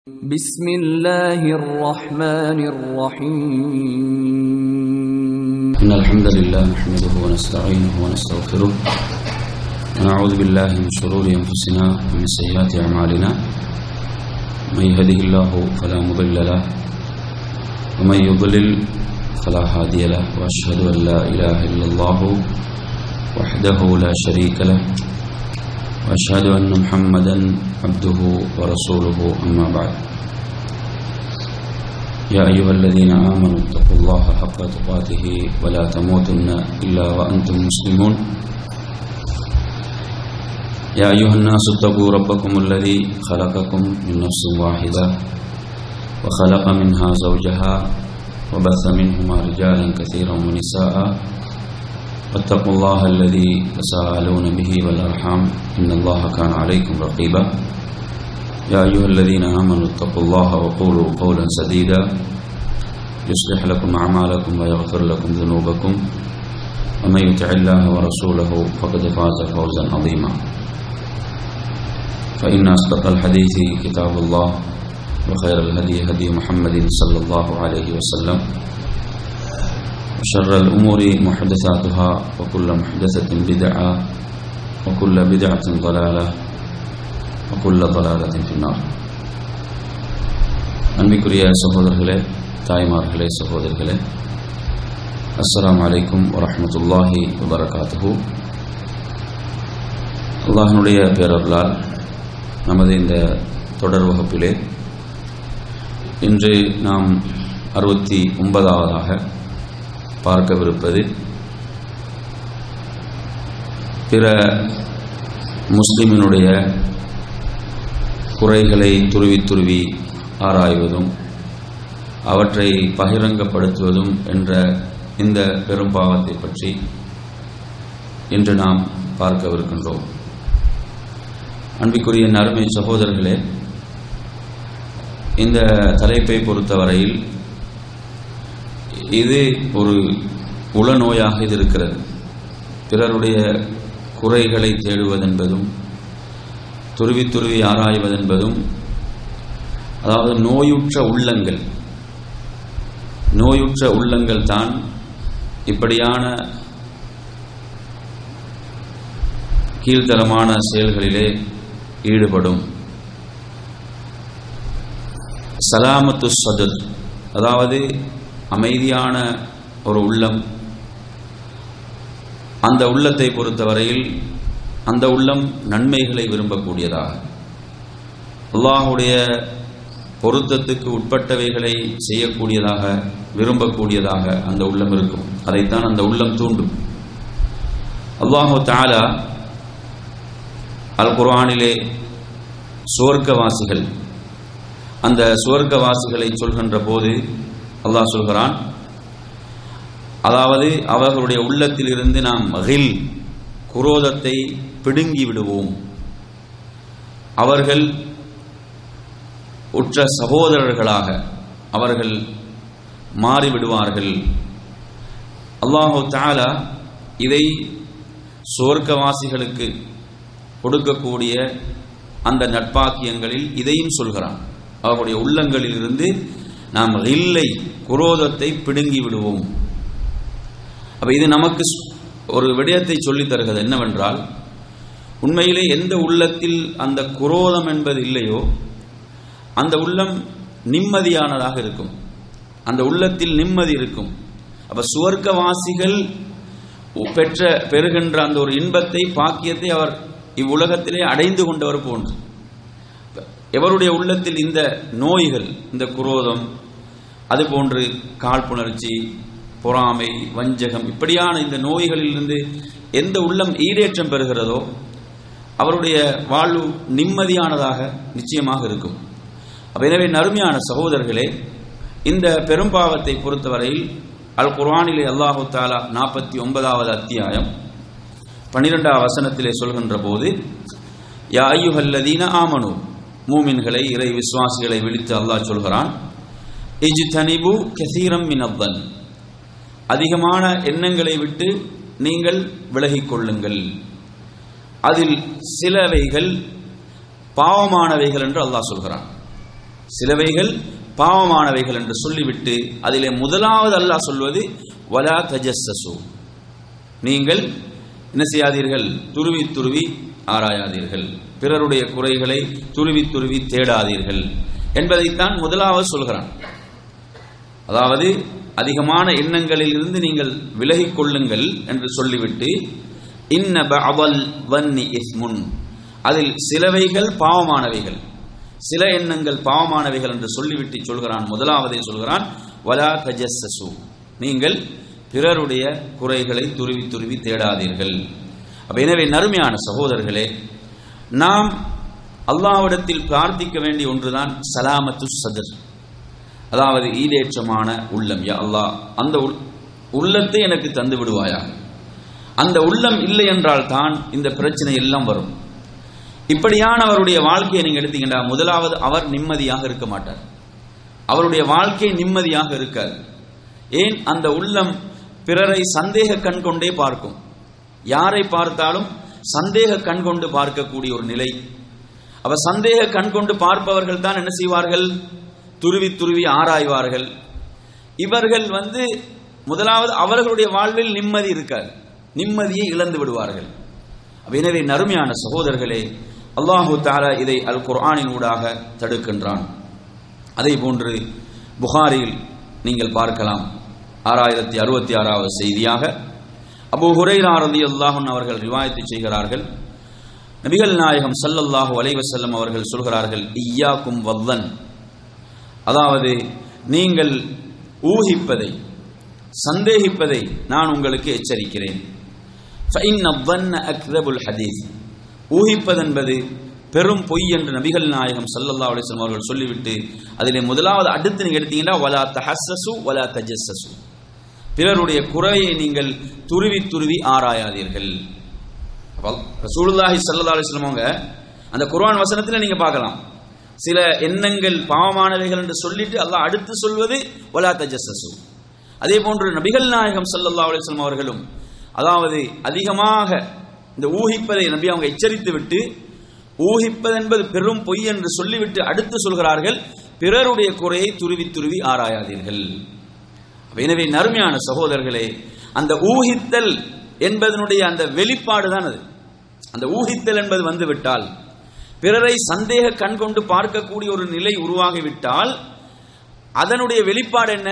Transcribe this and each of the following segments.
بسم الله الرحمن الرحيم إن الحمد لله نحمده ونستعينه ونستغفره ونعوذ بالله من شرور أنفسنا ومن سيئات أعمالنا من يهده الله فلا مضل له ومن يضلل فلا هادي له وأشهد أن لا إله إلا الله وحده لا شريك له وأشهد أن محمدا عبده ورسوله أما بعد يا أيها الذين آمنوا اتقوا الله حق تقاته ولا تموتن إلا وأنتم مسلمون يا أيها الناس اتقوا ربكم الذي خلقكم من نفس واحدة وخلق منها زوجها وبث منهما رجالا كثيرا ونساء واتقوا الله الذي تساءلون به والأرحام إن الله كان عليكم رقيبا يا أيها الذين آمنوا اتقوا الله وقولوا قولا سديدا يصلح لكم أعمالكم ويغفر لكم ذنوبكم ومن يطع الله ورسوله فقد فاز فوزا عظيما فإن أصدق الحديث كتاب الله وخير الهدي هدي محمد صلى الله عليه وسلم وشر الأمور محدثاتها وكل محدثة بدعة وكل بدعة ضلالة وكل ضلالة في النار அன்பிற்குரிய சகோதரர்களே தாய்மார்களே சகோதரர்களே அஸ்ஸலாமு அலைக்கும் வரஹ்மத்துல்லாஹி வபரகாத்துஹு அல்லாஹினுடைய பேரர்களால் நமது இந்த தொடர் வகுப்பிலே இன்று நாம் அறுபத்தி ஒன்பதாவதாக பார்க்கவிருப்பது பிற முஸ்லிமினுடைய குறைகளை துருவி துருவி ஆராய்வதும் அவற்றை பகிரங்கப்படுத்துவதும் என்ற இந்த பெரும் பாவத்தை பற்றி இன்று நாம் பார்க்கவிருக்கின்றோம் அன்பிற்குரிய நறுமை சகோதரர்களே இந்த தலைப்பை பொறுத்தவரையில் இது ஒரு உளநோயாக இது இருக்கிறது பிறருடைய குறைகளை தேடுவதென்பதும் துருவி துருவி ஆராய்வதென்பதும் அதாவது நோயுற்ற உள்ளங்கள் நோயுற்ற உள்ளங்கள் தான் இப்படியான கீழ்த்தரமான செயல்களிலே ஈடுபடும் சலாமத்து சதுர் அதாவது அமைதியான ஒரு உள்ளம் அந்த உள்ளத்தை பொறுத்தவரையில் அந்த உள்ளம் நன்மைகளை விரும்பக்கூடியதாக அல்லாஹுடைய பொருத்தத்துக்கு உட்பட்டவைகளை செய்யக்கூடியதாக விரும்பக்கூடியதாக அந்த உள்ளம் இருக்கும் அதைத்தான் அந்த உள்ளம் தூண்டும் அல்லாஹு தாலா அல் குர்ஆனிலே சுவர்க்கவாசிகள் அந்த சுவர்க்கவாசிகளை சொல்கின்ற போது அல்லாஹ் சொல்கிறான் அதாவது அவர்களுடைய உள்ளத்தில் இருந்து நாம் மகிழ் குரோதத்தை பிடுங்கி விடுவோம் அவர்கள் உற்ற சகோதரர்களாக அவர்கள் மாறிவிடுவார்கள் அல்லாஹு தாலா இதை சுவர்க்கவாசிகளுக்கு கொடுக்கக்கூடிய அந்த நட்பாக்கியங்களில் இதையும் சொல்கிறான் அவர்களுடைய உள்ளங்களில் இருந்து நாம் இல்லை குரோதத்தை பிடுங்கி விடுவோம் அப்ப இது நமக்கு ஒரு விடயத்தை சொல்லித் தருகிறது என்னவென்றால் உண்மையிலே எந்த உள்ளத்தில் அந்த குரோதம் என்பது இல்லையோ அந்த உள்ளம் நிம்மதியானதாக இருக்கும் அந்த உள்ளத்தில் நிம்மதி இருக்கும் அப்ப சுவர்க்கவாசிகள் பெற்ற பெறுகின்ற அந்த ஒரு இன்பத்தை பாக்கியத்தை அவர் இவ்வுலகத்திலே அடைந்து கொண்டவர் போன்று எவருடைய உள்ளத்தில் இந்த நோய்கள் இந்த குரோதம் அது போன்று காழ்ப்புணர்ச்சி பொறாமை வஞ்சகம் இப்படியான இந்த நோய்களிலிருந்து எந்த உள்ளம் ஈடேற்றம் பெறுகிறதோ அவருடைய வாழ்வு நிம்மதியானதாக நிச்சயமாக இருக்கும் எனவே நறுமையான சகோதரர்களே இந்த பெரும்பாவத்தை பொறுத்தவரையில் அல் குர்ஆனிலே அல்லாஹு தாலா நாற்பத்தி ஒன்பதாவது அத்தியாயம் பனிரெண்டாம் வசனத்திலே சொல்கின்ற போது யா ஐயுஹல்லதீன ஆமனு மூமின்களை இறை விசுவாசிகளை விழித்து அல்லாஹ் சொல்கிறான் இஜ் தனிபு கசீரம் மினவன் அதிகமான எண்ணங்களை விட்டு நீங்கள் விலகிக் கொள்ளுங்கள் அதில் சிலவைகள் பாவமானவைகள் என்று அல்லாஹ் சொல்கிறான் சிலவைகள் பாவமானவைகள் என்று சொல்லிவிட்டு அதிலே முதலாவது அல்லாஹ் சொல்வது வலா தஜஸ்ஸசு நீங்கள் என்ன செய்யாதீர்கள் துருவி துருவி ஆராயாதீர்கள் பிறருடைய குறைகளை துருவி துருவி தேடாதீர்கள் என்பதைத்தான் முதலாவது சொல்கிறான் அதாவது அதிகமான எண்ணங்களில் இருந்து நீங்கள் விலகிக் கொள்ளுங்கள் என்று சொல்லிவிட்டு இன்ன பஅவல் வன்னி இஸ்முன் அதில் சிலவைகள் பாவமானவைகள் சில எண்ணங்கள் பாவமானவைகள் என்று சொல்லிவிட்டு சொல்கிறான் முதலாவதே சொல்கிறான் வலா தஜஸ்ஸசு நீங்கள் பிறருடைய குறைகளை துருவி துருவி தேடாதீர்கள் அப்ப எனவே நறுமையான சகோதரர்களே நாம் அல்லாஹ்விடத்தில் பிரார்த்திக்க வேண்டிய ஒன்றுதான் சலாமத்து சதர் அதாவது ஈடேற்றமான உள்ளம் யா அல்லாஹ் அந்த உள்- உள்ளத்தை எனக்கு தந்து விடுவாயா அந்த உள்ளம் இல்லை என்றால் தான் இந்த பிரச்சனை எல்லாம் வரும் இப்படியானவருடைய வாழ்க்கையை நீங்க எடுத்தீங்கன்னா முதலாவது அவர் நிம்மதியாக இருக்க மாட்டார் அவருடைய வாழ்க்கை நிம்மதியாக இருக்காது ஏன் அந்த உள்ளம் பிறரை சந்தேக கண் கொண்டே பார்க்கும் யாரை பார்த்தாலும் சந்தேக கண் கொண்டு பார்க்கக்கூடிய ஒரு நிலை அவ சந்தேக கண் கொண்டு பார்ப்பவர்கள் தான் என்ன செய்வார்கள் துருவி துருவி ஆராய்வார்கள் இவர்கள் வந்து முதலாவது அவர்களுடைய வாழ்வில் நிம்மதி இருக்காது நிம்மதியை இழந்து விடுவார்கள் அப்ப எனவே நறுமையான சகோதரர்களே அல்லாஹு தாலா இதை அல் குர்ஆனின் ஊடாக தடுக்கின்றான் அதே போன்று புகாரில் நீங்கள் பார்க்கலாம் ஆறாயிரத்தி அறுபத்தி ஆறாவது செய்தியாக அபூ ஹுரைரா ரலியல்லாஹு அன்ஹு அவர்கள் ரிவாயத்தை செய்கிறார்கள் நபிகள் நாயகம் ஸல்லல்லாஹு அலைஹி வஸல்லம் அவர்கள் சொல்கிறார்கள் இய்யாக்கும் வல்லன் அதாவது நீங்கள் ஊகிப்பதை சந்தேகிப்பதை நான் உங்களுக்கு எச்சரிக்கிறேன் فَإِنَّ الظَّنَّ أَكْذَبُ الْحَدِيثِ ஊகிப்பதென்பது பெரும் பொய் என்று நபிகள் நாயகம் ஸல்லல்லாஹு அலைஹி வஸல்லம் அவர்கள் சொல்லிவிட்டு அதிலே முதலாவது அடுத்து நீங்க எடுத்தீங்கன்னா வலா தஹஸ்ஸசு வலா தஜஸ்ஸசு பிறருடைய குறையை நீங்கள் துருவி துருவி ஆராயாதீர்கள் அப்ப ரசூலுல்லாஹி ஸல்லல்லாஹு அலைஹி வஸல்லம் அவங்க அந்த குர்ஆன் வசனத்துல நீங்க பார்க்கலாம் சில எண்ணங்கள் பாவமானவைகள் என்று சொல்லிட்டு அல்லாஹ் அடுத்து சொல்வது வலா தஜஸ்ஸசு அதே போன்று நபிகள் நாயகம் ஸல்லல்லாஹு அலைஹி வஸல்லம் அவர்களும் அதாவது அதிகமாக இந்த ஊகிப்பதை நபி அவங்க எச்சரித்து விட்டு ஊகிப்பது என்பது பெரும் பொய் என்று சொல்லிவிட்டு அடுத்து சொல்கிறார்கள் பிறருடைய குறையை துருவி துருவி ஆராயாதீர்கள் அப்ப எனவே நறுமையான சகோதரர்களே அந்த ஊகித்தல் என்பதனுடைய அந்த வெளிப்பாடு தான் அது அந்த ஊகித்தல் என்பது வந்துவிட்டால் பிறரை சந்தேக கண் கொண்டு பார்க்கக்கூடிய ஒரு நிலை உருவாகிவிட்டால் அதனுடைய வெளிப்பாடு என்ன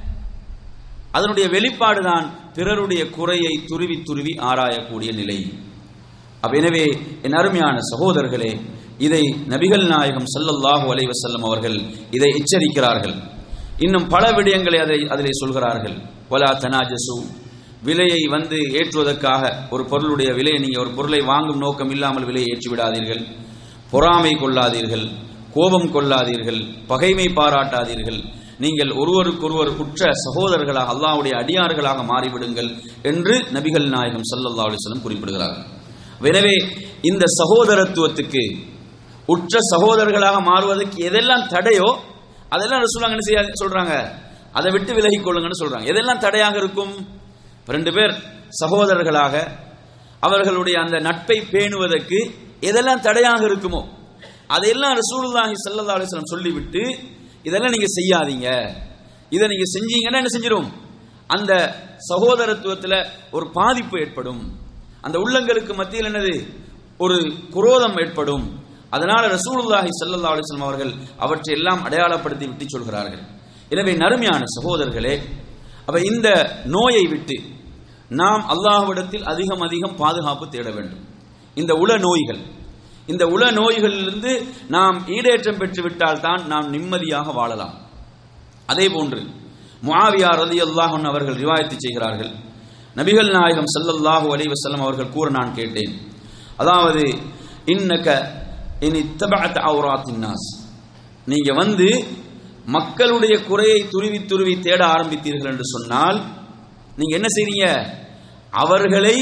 அதனுடைய வெளிப்பாடு தான் பிறருடைய குறையை துருவி துருவி ஆராயக்கூடிய நிலை அப்ப எனவே என் அருமையான சகோதரர்களே இதை நபிகள் நாயகம் ஸல்லல்லாஹு அலைஹி வஸல்லம் அவர்கள் இதை எச்சரிக்கிறார்கள் இன்னும் பல விடயங்களை அதை அதிலே சொல்கிறார்கள் வலா தனாஜசு விலையை வந்து ஏற்றுவதற்காக ஒரு பொருளுடைய விலையை நீங்க ஒரு பொருளை வாங்கும் நோக்கம் இல்லாமல் விலையை ஏற்றி விடாதீர்கள் பொறாமை கொள்ளாதீர்கள் கோபம் கொள்ளாதீர்கள் பகைமை பாராட்டாதீர்கள் நீங்கள் ஒருவருக்கொருவர் உற்ற சகோதரர்களாக அல்லாஹ்வுடைய அடியார்களாக மாறிவிடுங்கள் என்று நபிகள் நாயகம் ஸல்லல்லாஹு அலைஹி வஸல்லம் குறிப்பிடுகிறார்கள் எனவே இந்த சகோதரத்துவத்துக்கு உற்ற சகோதரர்களாக மாறுவதற்கு எதெல்லாம் தடையோ அதெல்லாம் ரசூலுல்லாஹ் என்ன செய்ய சொல்றாங்க அதை விட்டு விலகிக் கொள்ளுங்கன்னு சொல்றாங்க எதெல்லாம் தடையாக இருக்கும் இப்ப ரெண்டு பேர் சகோதரர்களாக அவர்களுடைய அந்த நட்பை பேணுவதற்கு எதெல்லாம் தடையாக இருக்குமோ அதையெல்லாம் ரசூலுல்லாஹி ஸல்லல்லாஹு அலைஹி வஸல்லம் சொல்லிவிட்டு இதெல்லாம் நீங்க செய்யாதீங்க இதை நீங்க செஞ்சீங்கன்னா என்ன செஞ்சிரும் அந்த சகோதரத்துவத்துல ஒரு பாதிப்பு ஏற்படும் அந்த உள்ளங்களுக்கு மத்தியில் என்னது ஒரு குரோதம் ஏற்படும் அதனால ரசூலுல்லாஹி ஸல்லல்லாஹு அலைஹி வஸல்லம் அவர்கள் அவற்றை எல்லாம் அடையாளப்படுத்தி விட்டு சொல்கிறார்கள் எனவே நறுமையான சகோதரர்களே அப்ப இந்த நோயை விட்டு நாம் அல்லாஹ்விடத்தில் அதிகம் அதிகம் பாதுகாப்பு தேட வேண்டும் இந்த உள நோய்கள் இந்த உள நோய்களிலிருந்து நாம் ஈடேற்றம் பெற்று விட்டால் தான் நாம் நிம்மதியாக வாழலாம் அதே போன்று முஆவியா ரலியல்லாஹு அன்ஹு அவர்கள் ரிவாயத்து செய்கிறார்கள் நபிகள் நாயகம் ஸல்லல்லாஹு அலைஹி வஸல்லம் அவர்கள் கூற நான் கேட்டேன் அதாவது இன்னக இனி தபஅத் அவுராத்தின் நாஸ் நீங்க வந்து மக்களுடைய குறையை துருவி துருவி தேட ஆரம்பித்தீர்கள் என்று சொன்னால் நீங்க என்ன செய்றீங்க அவர்களை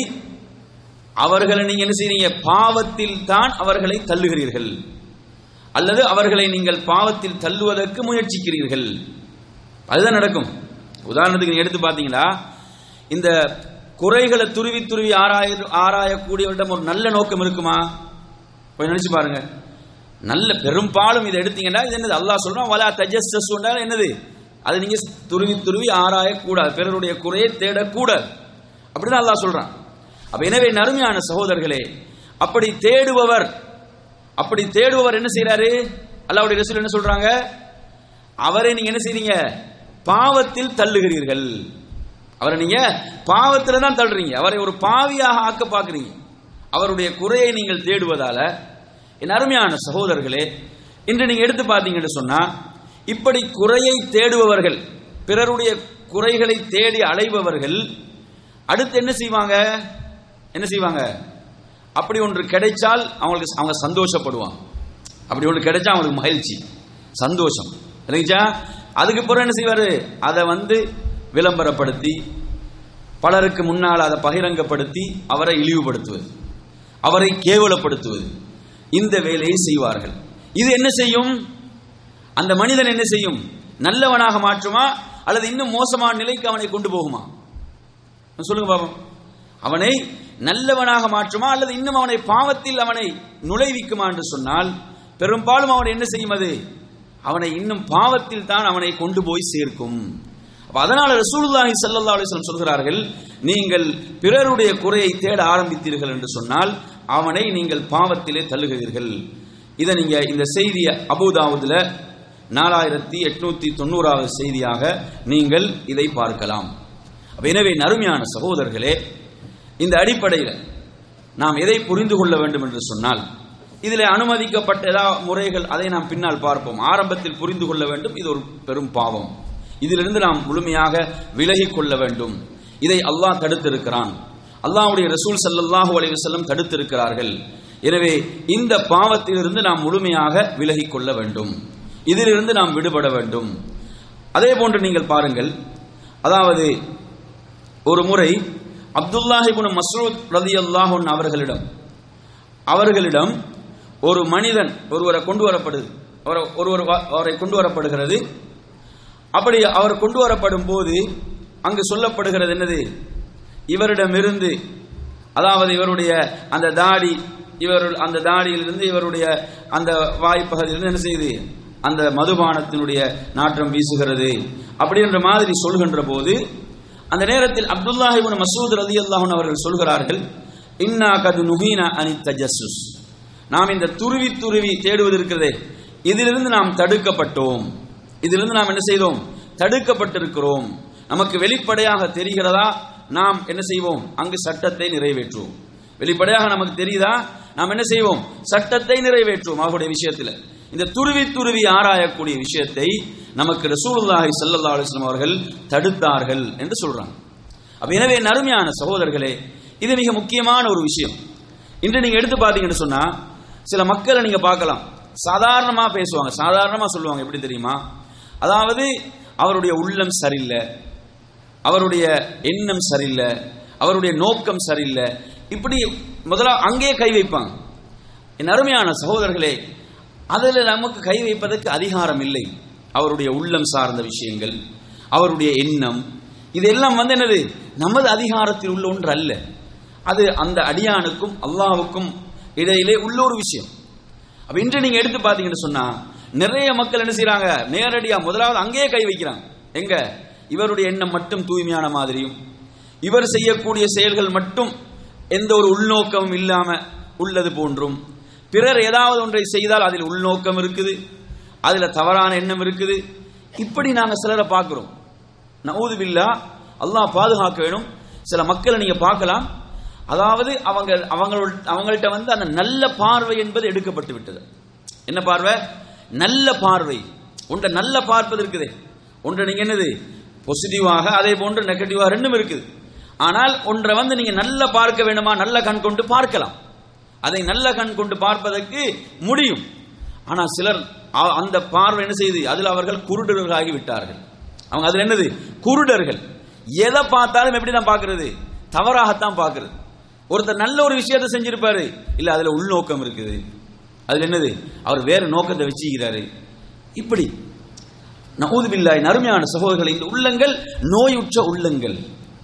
அவர்களை நீங்க என்ன செய்றீங்க பாவத்தில் தான் அவர்களை தள்ளுகிறீர்கள் அல்லது அவர்களை நீங்கள் பாவத்தில் தள்ளுவதற்கு முயற்சிக்கிறீர்கள் அதுதான் நடக்கும் உதாரணத்துக்கு நீங்க எடுத்து பார்த்தீங்கன்னா இந்த குறைகளை துருவி துருவி ஆராய ஆராயக்கூடியவரிடம் ஒரு நல்ல நோக்கம் இருக்குமா கொஞ்சம் நினைச்சு பாருங்க நல்ல பெரும்பாலும் இதை எடுத்தீங்கன்னா இது என்னது அல்லாஹ் சொல்றான் வலா தஜஸ்ஸஸ் என்னது அது நீங்க துருவி துருவி ஆராயக்கூடாது பிறருடைய குறையை தேடக்கூடாது அப்படிதான் அல்லாஹ் சொல்றான் அப்ப எனவே நறுமையான சகோதரர்களே அப்படி தேடுபவர் அப்படி தேடுபவர் என்ன செய்யறாரு அல்லாஹ்வுடைய ரசூல் என்ன சொல்றாங்க அவரை நீங்க என்ன செய்றீங்க பாவத்தில் தள்ளுகிறீர்கள் அவரை நீங்க பாவத்துல தான் தள்ளுறீங்க அவரை ஒரு பாவியாக ஆக்க பார்க்குறீங்க அவருடைய குறையை நீங்கள் தேடுவதால என் அருமையான சகோதரர்களே இன்று நீங்க எடுத்து பார்த்தீங்கன்னு சொன்னா இப்படி குறையை தேடுபவர்கள் பிறருடைய குறைகளை தேடி அலைபவர்கள் அடுத்து என்ன செய்வாங்க என்ன செய்வாங்க அப்படி ஒன்று கிடைச்சால் அவங்களுக்கு அவங்க சந்தோஷப்படுவாங்க அப்படி ஒன்று கிடைச்சா அவங்களுக்கு மகிழ்ச்சி சந்தோஷம் இல்லைங்களா அதுக்கு பிறகு என்ன செய்வாரு அதை வந்து விளம்பரப்படுத்தி பலருக்கு முன்னால் அதை பகிரங்கப்படுத்தி அவரை இழிவுபடுத்துவது அவரை கேவலப்படுத்துவது இந்த வேலையை செய்வார்கள் இது என்ன செய்யும் அந்த மனிதன் என்ன செய்யும் நல்லவனாக மாற்றுமா அல்லது இன்னும் மோசமான நிலைக்கு அவனை கொண்டு போகுமா சொல்லுங்க பாப்போம் அவனை நல்லவனாக மாற்றுமா அல்லது இன்னும் அவனை பாவத்தில் அவனை நுழைவிக்குமா என்று சொன்னால் பெரும்பாலும் அவனை என்ன செய்யும் அது அவனை இன்னும் பாவத்தில் தான் அவனை கொண்டு போய் சேர்க்கும் அப்ப அதனால ரசூலுல்லாஹி ஸல்லல்லாஹு அலைஹி வஸல்லம் சொல்கிறார்கள் நீங்கள் பிறருடைய குறையை தேட ஆரம்பித்தீர்கள் என்று சொன்னால் அவனை நீங்கள் பாவத்திலே தள்ளுகிறீர்கள் இதை நீங்க இந்த செய்தியை அபுதாவுதுல நாலாயிரத்தி எட்நூத்தி தொண்ணூறாவது செய்தியாக நீங்கள் இதை பார்க்கலாம் அப்ப எனவே நறுமையான சகோதரர்களே இந்த அடிப்படையில் நாம் எதை புரிந்து கொள்ள வேண்டும் என்று சொன்னால் இதில் அனுமதிக்கப்பட்ட ஏதாவது முறைகள் அதை நாம் பின்னால் பார்ப்போம் ஆரம்பத்தில் புரிந்து கொள்ள வேண்டும் இது ஒரு பெரும் பாவம் இதிலிருந்து நாம் முழுமையாக விலகிக் கொள்ள வேண்டும் இதை அல்லாஹ் தடுத்திருக்கிறான் அல்லாஹ்வுடைய ரசூல் ஸல்லல்லாஹு அலைஹி வஸல்லம் தடுத்திருக்கிறார்கள் எனவே இந்த பாவத்திலிருந்து நாம் முழுமையாக விலகிக் கொள்ள வேண்டும் இதிலிருந்து நாம் விடுபட வேண்டும் அதே போன்று நீங்கள் பாருங்கள் அதாவது ஒரு முறை அப்துல்லாஹிபுன் மஸ்ரூத் ரலியல்லாஹு அன்ஹு அவர்களிடம் அவர்களிடம் ஒரு மனிதன் ஒருவரை கொண்டு வரப்படுது அவர் ஒருவர் வ- அவரை கொண்டு வரப்படுகிறது அப்படி அவர் கொண்டு வரப்படும் போது அங்கு சொல்லப்படுகிறது என்னது இவரிடமிருந்து அதாவது இவருடைய அந்த தாடி இவர் அந்த தாடியிலிருந்து இவருடைய அந்த வாய்ப்பகுதியிலிருந்து என்ன செய்யுது அந்த மதுபானத்தினுடைய நாற்றம் வீசுகிறது அப்படின்ற மாதிரி சொல்கின்ற போது அந்த நேரத்தில் அப்துல்லாஹிபின் மசூத் ரலியல்லாஹு அன்ஹு அவர்கள் சொல்கிறார்கள் இன்னா கது நுஹீனா அனி தஜஸ்ஸுஸ் நாம் இந்த துருவி துருவி தேடுவது இருக்கிறதே இதிலிருந்து நாம் தடுக்கப்பட்டோம் இதிலிருந்து நாம் என்ன செய்தோம் தடுக்கப்பட்டிருக்கிறோம் நமக்கு வெளிப்படையாக தெரிகிறதா நாம் என்ன செய்வோம் அங்கு சட்டத்தை நிறைவேற்றுவோம் வெளிப்படையாக நமக்கு தெரியுதா நாம் என்ன செய்வோம் சட்டத்தை நிறைவேற்றுவோம் அவருடைய விஷயத்தில் இந்த துருவி துருவி ஆராயக்கூடிய விஷயத்தை நமக்கு ரசூலுல்லாஹி ஸல்லல்லாஹு அலைஹி வஸல்லம் அவர்கள் தடுத்தார்கள் என்று சொல்றாங்க அப்ப எனவே நறுமையான சகோதரர்களே இது மிக முக்கியமான ஒரு விஷயம் இன்று நீங்க எடுத்து பார்த்தீங்கன்னு சொன்னா சில மக்களை நீங்க பார்க்கலாம் சாதாரணமா பேசுவாங்க சாதாரணமா சொல்லுவாங்க எப்படி தெரியுமா அதாவது அவருடைய உள்ளம் சரியில்லை அவருடைய எண்ணம் சரியில்லை அவருடைய நோக்கம் சரியில்லை இப்படி முதல்ல அங்கேயே கை வைப்பாங்க என் அருமையான சகோதரர்களே அதில் நமக்கு கை வைப்பதற்கு அதிகாரம் இல்லை அவருடைய உள்ளம் சார்ந்த விஷயங்கள் அவருடைய எண்ணம் இதெல்லாம் வந்து என்னது நமது அதிகாரத்தில் உள்ள ஒன்று அல்ல அது அந்த அடியானுக்கும் அல்லாஹ்வுக்கும் இடையிலே உள்ள ஒரு விஷயம் அப்ப இன்று நீங்க எடுத்து பார்த்தீங்கன்னு சொன்னா நிறைய மக்கள் என்ன செய்றாங்க நேரடியா முதலாவது அங்கேயே கை வைக்கிறாங்க எங்க இவருடைய எண்ணம் மட்டும் தூய்மையான மாதிரியும் இவர் செய்யக்கூடிய செயல்கள் மட்டும் எந்த ஒரு உள்நோக்கமும் இல்லாம உள்ளது போன்றும் பிறர் ஏதாவது ஒன்றை செய்தால் அதில் உள்நோக்கம் இருக்குது அதுல தவறான எண்ணம் இருக்குது இப்படி நாங்க சிலரை பார்க்கிறோம் நவுது பில்லா அல்லாஹ் பாதுகாக்க வேணும் சில மக்களை நீங்க பார்க்கலாம் அதாவது அவங்க அவங்களோட அவங்கள்ட்ட வந்து அந்த நல்ல பார்வை என்பது எடுக்கப்பட்டு விட்டது என்ன பார்வை நல்ல பார்வை ஒன்றை நல்ல பார்ப்பது இருக்குது ஒன்றை நீங்க என்னது பாசிட்டிவாக அதே போன்று நெகட்டிவாக ரெண்டும் இருக்குது ஆனால் ஒன்றை வந்து நீங்க நல்ல பார்க்க வேண்டுமா நல்ல கண் கொண்டு பார்க்கலாம் அதை நல்ல கண் கொண்டு பார்ப்பதற்கு முடியும் ஆனா சிலர் அ- அந்த பார்வை என்ன செய்யுது அதில் அவர்கள் குருடர்களாகி விட்டார்கள் அவங்க அதுல என்னது குருடர்கள் எதை பார்த்தாலும் எப்படி தான் பார்க்கிறது தவறாகத்தான் பார்க்கிறது ஒருத்தர் நல்ல ஒரு விஷயத்தை செஞ்சிருப்பாரு இல்ல அதுல உள்நோக்கம் இருக்குது அதுல என்னது அவர் வேற நோக்கத்தை வச்சுக்கிறாரு இப்படி நவுது பில்லாய் நறுமையான சகோதரர்கள் இந்த உள்ளங்கள் நோயுற்ற உள்ளங்கள்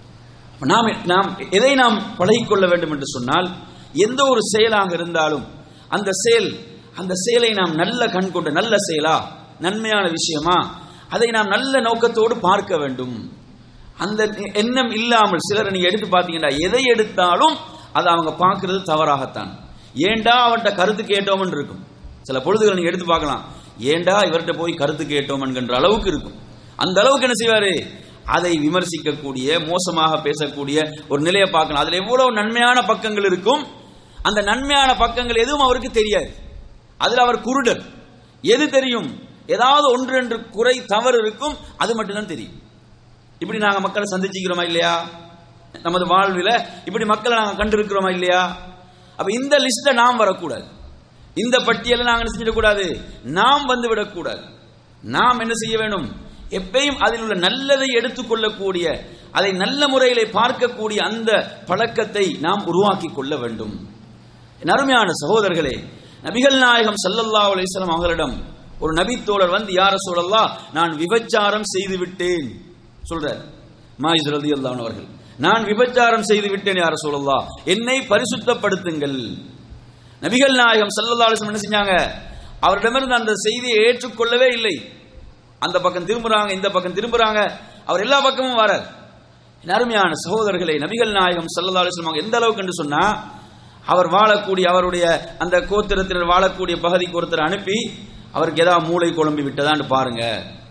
நாம் நாம் எதை நாம் பழகிக்கொள்ள வேண்டும் என்று சொன்னால் எந்த ஒரு செயலாக இருந்தாலும் அந்த செயல் அந்த செயலை நாம் நல்ல கண் கொண்டு நல்ல செயலா நன்மையான விஷயமா அதை நாம் நல்ல நோக்கத்தோடு பார்க்க வேண்டும் அந்த எண்ணம் இல்லாமல் சிலரை நீங்க எடுத்து பார்த்தீங்கன்னா எதை எடுத்தாலும் அதை அவங்க பார்க்கிறது தவறாகத்தான் ஏண்டா அவன்கிட்ட கருத்து கேட்டோம்னு இருக்கும் சில பொழுதுகளை நீங்க எடுத்து பார்க்கலாம் ஏண்டா இவர்கிட்ட போய் கருத்து கேட்டோம் என்கின்ற அளவுக்கு இருக்கும் அந்த அளவுக்கு என்ன செய்வாரு அதை விமர்சிக்கக்கூடிய மோசமாக பேசக்கூடிய ஒரு நிலையை பார்க்கலாம் அதுல எவ்வளவு நன்மையான பக்கங்கள் இருக்கும் அந்த நன்மையான பக்கங்கள் எதுவும் அவருக்கு தெரியாது அதுல அவர் குருடர் எது தெரியும் ஏதாவது ஒன்று ரெண்டு குறை தவறு இருக்கும் அது மட்டும்தான் தெரியும் இப்படி நாங்க மக்களை சந்திச்சுக்கிறோமா இல்லையா நமது வாழ்வில் இப்படி மக்களை நாங்க கண்டிருக்கிறோமா இல்லையா அப்ப இந்த லிஸ்ட்ல நாம் வரக்கூடாது இந்த பட்டியலை நாங்க என்ன செஞ்சிடக்கூடாது நாம் வந்து விடக்கூடாது நாம் என்ன செய்ய வேண்டும் எப்பயும் அதில் உள்ள நல்லதை எடுத்துக்கொள்ளக்கூடிய அதை நல்ல முறையிலே பார்க்கக்கூடிய அந்த பழக்கத்தை நாம் உருவாக்கி கொள்ள வேண்டும் என் அருமையான சகோதரர்களே நபிகள் நாயகம் ஸல்லல்லாஹு அலைஹி வஸல்லம் அவர்களிடம் ஒரு நபித்தோழர் வந்து யார சொல்லல்லா நான் விபச்சாரம் செய்து விட்டேன் சொல்றார் மாயிஸ் ரலியல்லாஹு அன்ஹு அவர்கள் நான் விபச்சாரம் செய்து விட்டேன் யார சொல்லல்லா என்னை பரிசுத்தப்படுத்துங்கள் நபிகள் நாயகம் ஸல்லல்லாஹு அலைஹி வஸல்லம் என்ன செஞ்சாங்க அவரிடமிருந்து அந்த செய்தியை ஏற்றுக்கொள்ளவே இல்லை அந்த பக்கம் திரும்புறாங்க இந்த பக்கம் திரும்புறாங்க அவர் எல்லா பக்கமும் வரார் என் அருமையான சகோதரர்களை நபிகள் நாயகம் ஸல்லல்லாஹு அலைஹி வஸல்லம் அவங்க எந்த அளவுக்கு என்று சொன்னா அவர் வாழக்கூடிய அவருடைய அந்த கோத்திரத்தினர் வாழக்கூடிய பகுதிக்கு ஒருத்தர் அனுப்பி அவருக்கு ஏதாவது மூளை குழம்பி விட்டதான்னு பாருங்க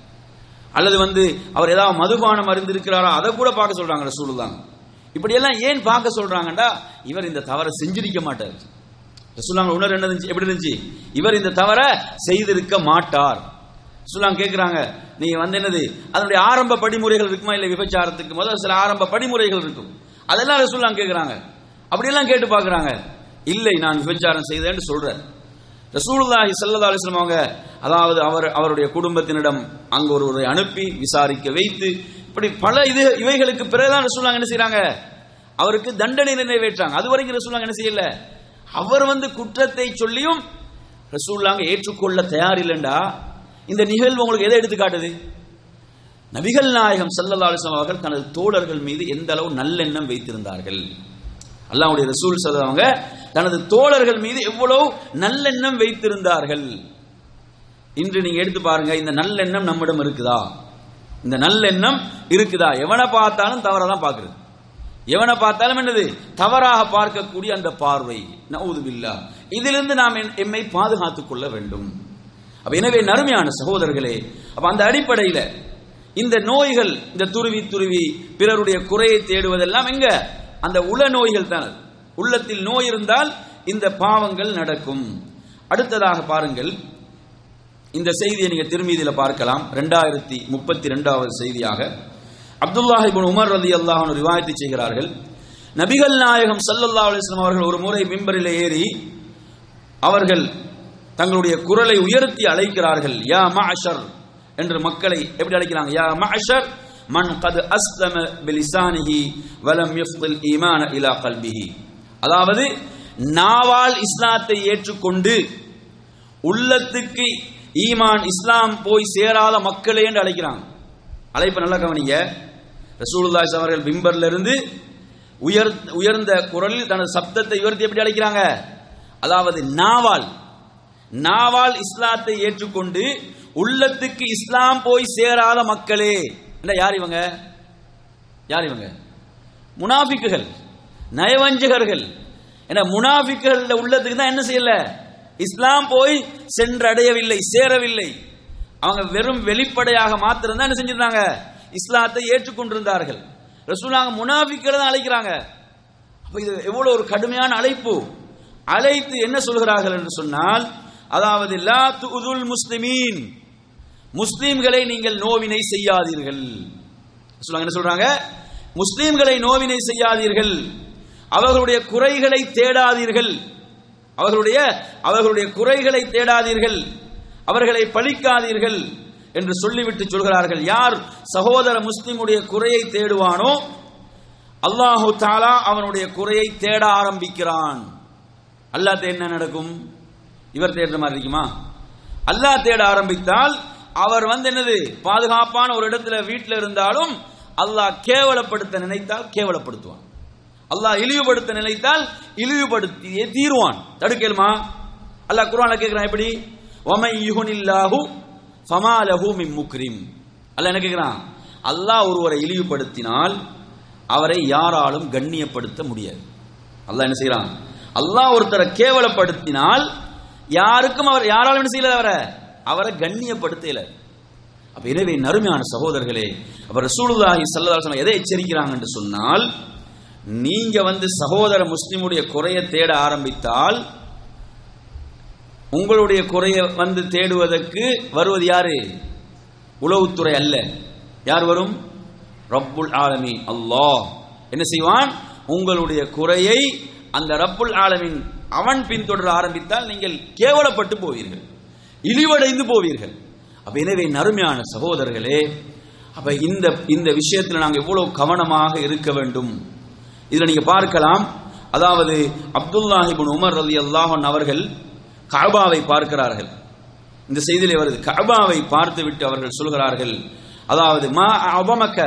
அல்லது வந்து அவர் ஏதாவது மதுபானம் அறிந்திருக்கிறாரா அதை கூட பார்க்க சொல்றாங்க ரசூலுல்லாஹ் இப்படியெல்லாம் ஏன் பார்க்க சொல்றாங்கடா இவர் இந்த தவறை செஞ்சிருக்க மாட்டார் ரசூலுல்லாஹ் உணர் என்ன இருந்துச்சு எப்படி இருந்துச்சு இவர் இந்த தவறை செய்திருக்க மாட்டார் ரசூலுல்லாஹ் கேட்குறாங்க நீங்க வந்து என்னது அதனுடைய ஆரம்ப படிமுறைகள் இருக்குமா இல்லை விபச்சாரத்துக்கு முதல்ல சில ஆரம்ப படிமுறைகள் இருக்கும் அதெல்லாம் ரசூலுல்லாஹ் கேட்குறாங்க அப்படியெல்லாம் கேட்டு பார்க்குறாங்க இல்லை நான் விபச்சாரம் செய்தேன்னு சொல்றேன் ரசூலுல்லாஹி ஸல்லல்லாஹு அலைஹி வஸல்லம் அவங்க அதாவது அவர் அவருடைய குடும்பத்தினிடம் அங்க ஒருவரை அனுப்பி விசாரிக்க வைத்து இப்படி பல இது இவைகளுக்கு பிறகுதான் ரசூலுல்லாஹ் என்ன செய்றாங்க அவருக்கு தண்டனை நிறைவேற்றாங்க அது வரைக்கும் ரசூலுல்லாஹ் என்ன செய்யல அவர் வந்து குற்றத்தை சொல்லியும் ரசூலுல்லாஹ் ஏற்றுக்கொள்ள தயாரில்லைண்டா இந்த நிகழ்வு உங்களுக்கு எதை எடுத்து காட்டுது நபிகள் நாயகம் ஸல்லல்லாஹு அலைஹி வஸல்லம் அவர்கள் தனது தோழர்கள் மீது எந்த அளவு நல்லெண்ணம் வைத்திருந்தார்கள் அல்லாஹ்வுடைய ரசூல் சொல்றவங்க தனது தோழர்கள் மீது எவ்வளவு நல்லெண்ணம் வைத்திருந்தார்கள் இன்று நீங்க எடுத்து பாருங்க இந்த நல்லெண்ணம் நம்மிடம் இருக்குதா இந்த நல்லெண்ணம் இருக்குதா எவனை பார்த்தாலும் தவறா தான் பார்க்கிறது எவனை பார்த்தாலும் என்னது தவறாக பார்க்கக்கூடிய அந்த பார்வை நவுது பில்லா இதிலிருந்து நாம் எம்- எம்மை பாதுகாத்துக் கொள்ள வேண்டும் அப்ப எனவே நறுமையான சகோதரர்களே அப்ப அந்த அடிப்படையில இந்த நோய்கள் இந்த துருவி துருவி பிறருடைய குறையை தேடுவதெல்லாம் எங்க அந்த உள நோய்கள் தான் அது. உள்ளத்தில் நோய் இருந்தால் இந்த பாவங்கள் நடக்கும் அடுத்ததாக பாருங்கள் இந்த செய்தியை நீங்க திரும்பி இதுல பார்க்கலாம் ரெண்டாயிரத்தி முப்பத்தி ரெண்டாவது செய்தியாக அப்துல்லாஹ் இப்னு உமர் ரலி அல்லாஹ் ரிவாயத்து செய்கிறார்கள் நபிகள் நாயகம் ஸல்லல்லாஹு அலைஹி வஸல்லம் அவர்கள் ஒரு முறை மிம்பரில் ஏறி அவர்கள் தங்களுடைய குரலை உயர்த்தி அழைக்கிறார்கள் யா மஅஷர் என்று மக்களை எப்படி அழைக்கிறாங்க யா மஅஷர் மன் கது அஸ்லம பிலிசானிஹி வலம் யுஃதில் ஈமான இலா கல்பிஹி அதாவது நாவால் இஸ்லாத்தை ஏற்றுக்கொண்டு உள்ளத்துக்கு ஈமான் இஸ்லாம் போய் சேராத மக்களே என்று அழைக்கிறாங்க அழைப்பை நல்லா கவனிங்க ரசூலுல்லாஹி அவர்கள் பிம்பர்ல இருந்து உயர் உயர்ந்த குரலில் தனது சப்தத்தை உயர்த்தி எப்படி அழைக்கிறாங்க அதாவது நாவால் நாவால் இஸ்லாத்தை ஏற்றுக்கொண்டு உள்ளத்துக்கு இஸ்லாம் போய் சேராத மக்களே என்ன யார் இவங்க யார் இவங்க முனாஃபிக்குகள் நயவஞ்சகர்கள் என முனாஃபிக்குகள் உள்ளத்துக்கு தான் என்ன செய்யல இஸ்லாம் போய் சென்றடையவில்லை சேரவில்லை அவங்க வெறும் வெளிப்படையாக மாத்திரம் தான் என்ன செஞ்சிருந்தாங்க இஸ்லாத்தை ஏற்றுக்கொண்டிருந்தார்கள் ரசூலாங்க முனாஃபிக்களை தான் அழைக்கிறாங்க அப்ப இது எவ்வளவு ஒரு கடுமையான அழைப்பு அழைத்து என்ன சொல்கிறார்கள் என்று சொன்னால் அதாவது லா துதுல் முஸ்லிமீன் முஸ்லிம்களை நீங்கள் நோவினை செய்யாதீர்கள் சொல்லுவாங்க என்ன சொல்றாங்க முஸ்லிம்களை நோவினை செய்யாதீர்கள் அவர்களுடைய குறைகளை தேடாதீர்கள் அவர்களுடைய அவர்களுடைய குறைகளை தேடாதீர்கள் அவர்களை பழிக்காதீர்கள் என்று சொல்லிவிட்டு சொல்கிறார்கள் யார் சகோதர முஸ்லிமுடைய குறையை தேடுவானோ அல்லாஹு தாலா அவனுடைய குறையை தேட ஆரம்பிக்கிறான் அல்லாஹ் தேட என்ன நடக்கும் இவர் தேடுற மாதிரி இருக்குமா அல்லாஹ் தேட ஆரம்பித்தால் அவர் வந்து என்னது பாதுகாப்பான ஒரு இடத்துல வீட்டில் இருந்தாலும் அல்லாஹ் கேவலப்படுத்த நினைத்தால் கேவலப்படுத்துவான் அல்லாஹ் இழிவுபடுத்த நினைத்தால் இழிவுபடுத்தியே தீருவான் தடுக்கலுமா அல்லாஹ் குர்ஆன்ல கேக்குறான் எப்படி வமை யுஹனில்லாஹு ஃபமாலஹு மின் முக்ரிம் அல்லாஹ் என்ன கேக்குறான் அல்லாஹ் ஒருவரை இழிவுபடுத்தினால் அவரை யாராலும் கண்ணியப்படுத்த முடியாது அல்லாஹ் என்ன செய்யறான் அல்லாஹ் ஒருத்தரை கேவலப்படுத்தினால் யாருக்கும் அவர் யாராலும் என்ன செய்யல அவரை அவரை கண்ணியப்படுத்தல அப்ப எனவே நறுமையான சகோதரர்களே அப்ப ரசூலுல்லாஹி ஸல்லல்லாஹு அலைஹி வஸல்லம் எதை எச்சரிக்கிறாங்க என்று சொன்னால் நீங்க வந்து சகோதர முஸ்லிமுடைய குறைய தேட ஆரம்பித்தால் உங்களுடைய குறைய வந்து தேடுவதற்கு வருவது யாரு உளவுத்துறை அல்ல யார் வரும் ரப்புல் ஆலமீன் அல்லாஹ் என்ன செய்வான் உங்களுடைய குறையை அந்த ரப்புல் ஆலமீன் அவன் பின்தொடர ஆரம்பித்தால் நீங்கள் கேவலப்பட்டு போவீர்கள் இழிவடைந்து போவீர்கள் அப்ப எனவே நறுமையான சகோதரர்களே அப்ப இந்த இந்த விஷயத்தில் நாங்கள் எவ்வளவு கவனமாக இருக்க வேண்டும் இதுல நீங்க பார்க்கலாம் அதாவது அப்துல்லாஹிபின் உமர் ரலி அல்லாஹன் அவர்கள் கஅபாவை பார்க்கிறார்கள் இந்த செய்தியிலே வருது கஅபாவை பார்த்துவிட்டு அவர்கள் சொல்கிறார்கள் அதாவது மா அபமக்க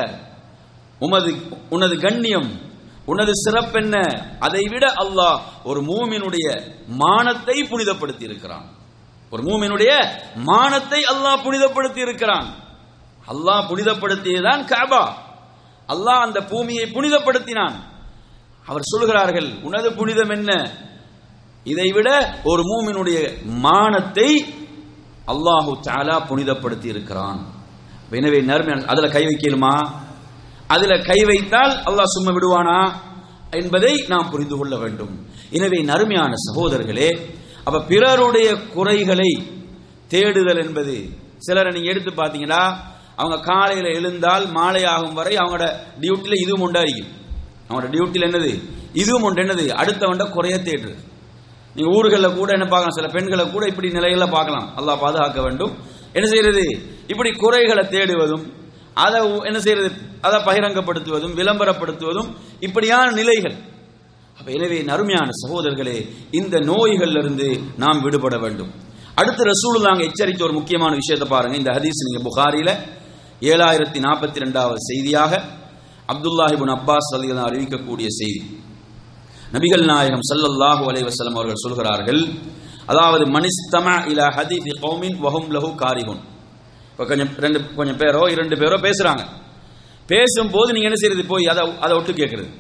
உமது உனது கண்ணியம் உனது சிறப்பென்ன அதை விட அல்லாஹ் ஒரு மூமினுடைய மானத்தை புனிதப்படுத்தி இருக்கிறான் ஒரு மூமினுடைய மானத்தை அல்லாஹ் புனிதப்படுத்தி இருக்கிறான் அல்லாஹ் புனிதப்படுத்தியதான் கஅபா அல்லாஹ் அந்த பூமியை புனிதப்படுத்தினான் அவர் சொல்கிறார்கள் உனது புனிதம் என்ன இதைவிட ஒரு மூமினுடைய மானத்தை அல்லாஹு தாலா புனிதப்படுத்தி இருக்கிறான் எனவே நறுமையான அதுல கை வைக்கலுமா அதுல கை வைத்தால் அல்லாஹ் சும்மா விடுவானா என்பதை நாம் புரிந்து கொள்ள வேண்டும் எனவே நறுமையான சகோதரர்களே அப்ப பிறருடைய குறைகளை தேடுதல் என்பது சிலரை நீங்க எடுத்து பார்த்தீங்கன்னா அவங்க காலையில எழுந்தால் மாலை ஆகும் வரை அவங்களோட டியூட்டில இதுவும் உண்டாയിരിക്കും அவங்களோட டியூட்டில என்னது இதுவும் உண்டு என்னது அடுத்தவண்ட குறைய தேடுறது நீங்க ஊர்களில் கூட என்ன பார்க்கலாம் சில பெண்களை கூட இப்படி நிலையில பார்க்கலாம் அல்லாஹ் பாதுகாக்க வேண்டும் என்ன செய்யறது இப்படி குறைகளை தேடுவதும் அதை உ- என்ன செய்யறது அதை பகிரங்கப்படுத்துவதும் விளம்பரப்படுத்துவதும் இப்படியான நிலைகள் அப்ப எனவே நறுமையான சகோதரர்களே இந்த நோய்கள்ல இருந்து நாம் விடுபட வேண்டும் அடுத்து ரசூலுல்லாங்க எச்சரித்த ஒரு முக்கியமான விஷயத்தை பாருங்க இந்த ஹதீஸ் நீங்க புகாரில ஏழாயிரத்தி நாற்பத்தி ரெண்டாவது செய்தியாக அப்துல்லாஹிபின் அப்பாஸ் ரலியல்லாஹு அறிவிக்கக்கூடிய செய்தி நபிகள் நாயகம் ஸல்லல்லாஹு அலைஹி வஸல்லம் அவர்கள் சொல்கிறார்கள் அதாவது மனிஸ்தம இலா ஹதீஃபி கௌமின் வஹும் லஹு காரிஹுன் இப்போ கொஞ்சம் ரெண்டு கொஞ்சம் பேரோ இரண்டு பேரோ பேசுறாங்க பேசும்போது நீங்க என்ன செய்யறது போய் அதை அதை ஒட்டு கேட்கறது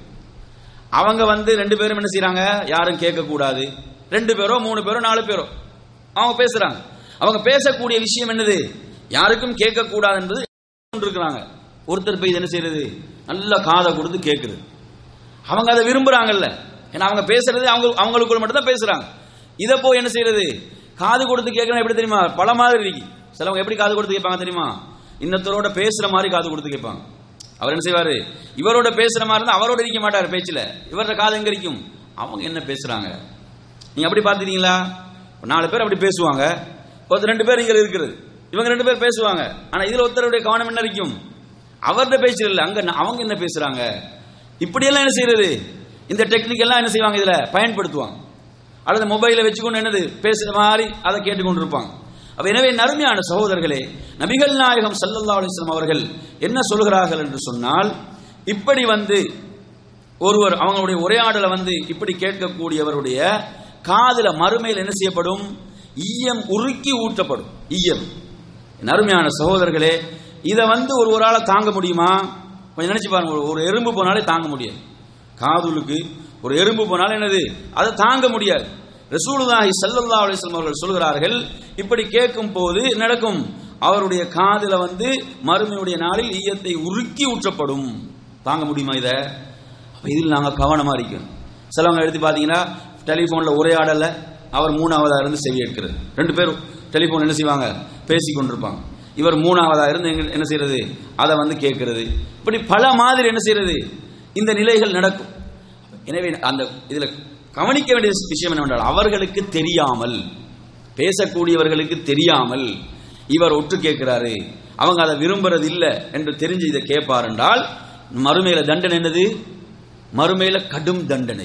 அவங்க வந்து ரெண்டு பேரும் என்ன செய்றாங்க யாரும் கேட்கக்கூடாது ரெண்டு பேரோ மூணு பேரோ நாலு பேரோ அவங்க பேசுறாங்க அவங்க பேசக்கூடிய விஷயம் என்னது யாருக்கும் கேட்கக்கூடாது என்பது இருக்கிறாங்க ஒருத்தர் போய் இது என்ன செய்யறது நல்ல காதை கொடுத்து கேட்குறது அவங்க அதை விரும்புறாங்கல்ல ஏன்னா அவங்க பேசுறது அவங்க அவங்களுக்குள்ள மட்டும் தான் பேசுறாங்க இதை போய் என்ன செய்யறது காது கொடுத்து கேட்கணும் எப்படி தெரியுமா பல மாதிரி இருக்கு சிலவங்க எப்படி காது கொடுத்து கேட்பாங்க தெரியுமா இன்னொருத்தரோட பேசுற மாதிரி காது கொடுத்து கேட்பாங்க அவர் என்ன செய்வாரு இவரோட பேசுற மாதிரி இருந்தா அவரோட இருக்க மாட்டார் பேச்சுல இவரோட காது எங்க இருக்கும் அவங்க என்ன பேசுறாங்க நீங்க அப்படி பார்த்துட்டீங்களா ஒரு நாலு பேர் அப்படி பேசுவாங்க ஒருத்தர் ரெண்டு பேர் இங்க இருக்கிறது இவங்க ரெண்டு பேர் பேசுவாங்க ஆனா இதுல ஒருத்தருடைய கவனம் என்ன இருக்கும் அவர்கிட்ட பேசுறது இல்ல அங்க ந- அவங்க என்ன பேசுறாங்க இப்படியெல்லாம் என்ன செய்யறது இந்த டெக்னிக் எல்லாம் என்ன செய்வாங்க இதுல பயன்படுத்துவாங்க அல்லது மொபைலை வச்சுக்கொண்டு என்னது பேசுற மாதிரி அதை கேட்டுக்கொண்டு இருப்பாங்க அப்ப எனவே நறுமையான சகோதரர்களே நபிகள் நாயகம் ஸல்லல்லாஹு அலைஹி வஸல்லம் அவர்கள் என்ன சொல்கிறார்கள் என்று சொன்னால் இப்படி வந்து ஒருவர் அவங்களுடைய உரையாடலை வந்து இப்படி கேட்கக்கூடியவருடைய காதுல மறுமையில் என்ன செய்யப்படும் ஈயம் உருக்கி ஊற்றப்படும் ஈயம் என் அருமையான சகோதரர்களே இதை வந்து ஒரு ஒரு ஆளை தாங்க முடியுமா கொஞ்சம் நினைச்சு பாருங்க ஒரு- ஒரு எறும்பு போனாலே தாங்க முடியாது காதுலுக்கு ஒரு எறும்பு போனாலும் என்னது அதை தாங்க முடியாது ரசூலுல்லாஹி ஸல்லல்லாஹு அலைஹி வஸல்லம் அவர்கள் சொல்கிறார்கள் இப்படி கேட்கும் போது என்ன நடக்கும் அவருடைய காதுல வந்து மறுமையுடைய நாளில் ஈயத்தை உருக்கி ஊற்றப்படும் தாங்க முடியுமா இதை அப்ப இதில் நாங்கள் கவனமா இருக்கணும் சிலவங்க எடுத்து பார்த்தீங்கன்னா டெலிஃபோனில் உரையாடல அவர் மூணாவதா இருந்து செவி எடுக்கிறது ரெண்டு பேரும் டெலிஃபோன் என்ன செய்வாங்க பேசி கொண்டிருப்பாங்க இவர் மூணாவதா இருந்து எங்க- என்ன செய்யறது அதை வந்து கேட்கறது இப்படி பல மாதிரி என்ன செய்யறது இந்த நிலைகள் நடக்கும் எனவே அந்த இதுல கவனிக்க வேண்டிய விஷயம் என்னவென்றால் அவர்களுக்கு தெரியாமல் பேசக்கூடியவர்களுக்கு தெரியாமல் இவர் ஒட்டு கேட்கிறாரு அவங்க அதை விரும்புறது இல்லை என்று தெரிஞ்சு இதை கேட்பார் என்றால் மறுமையில தண்டனை என்னது மறுமையில கடும் தண்டனை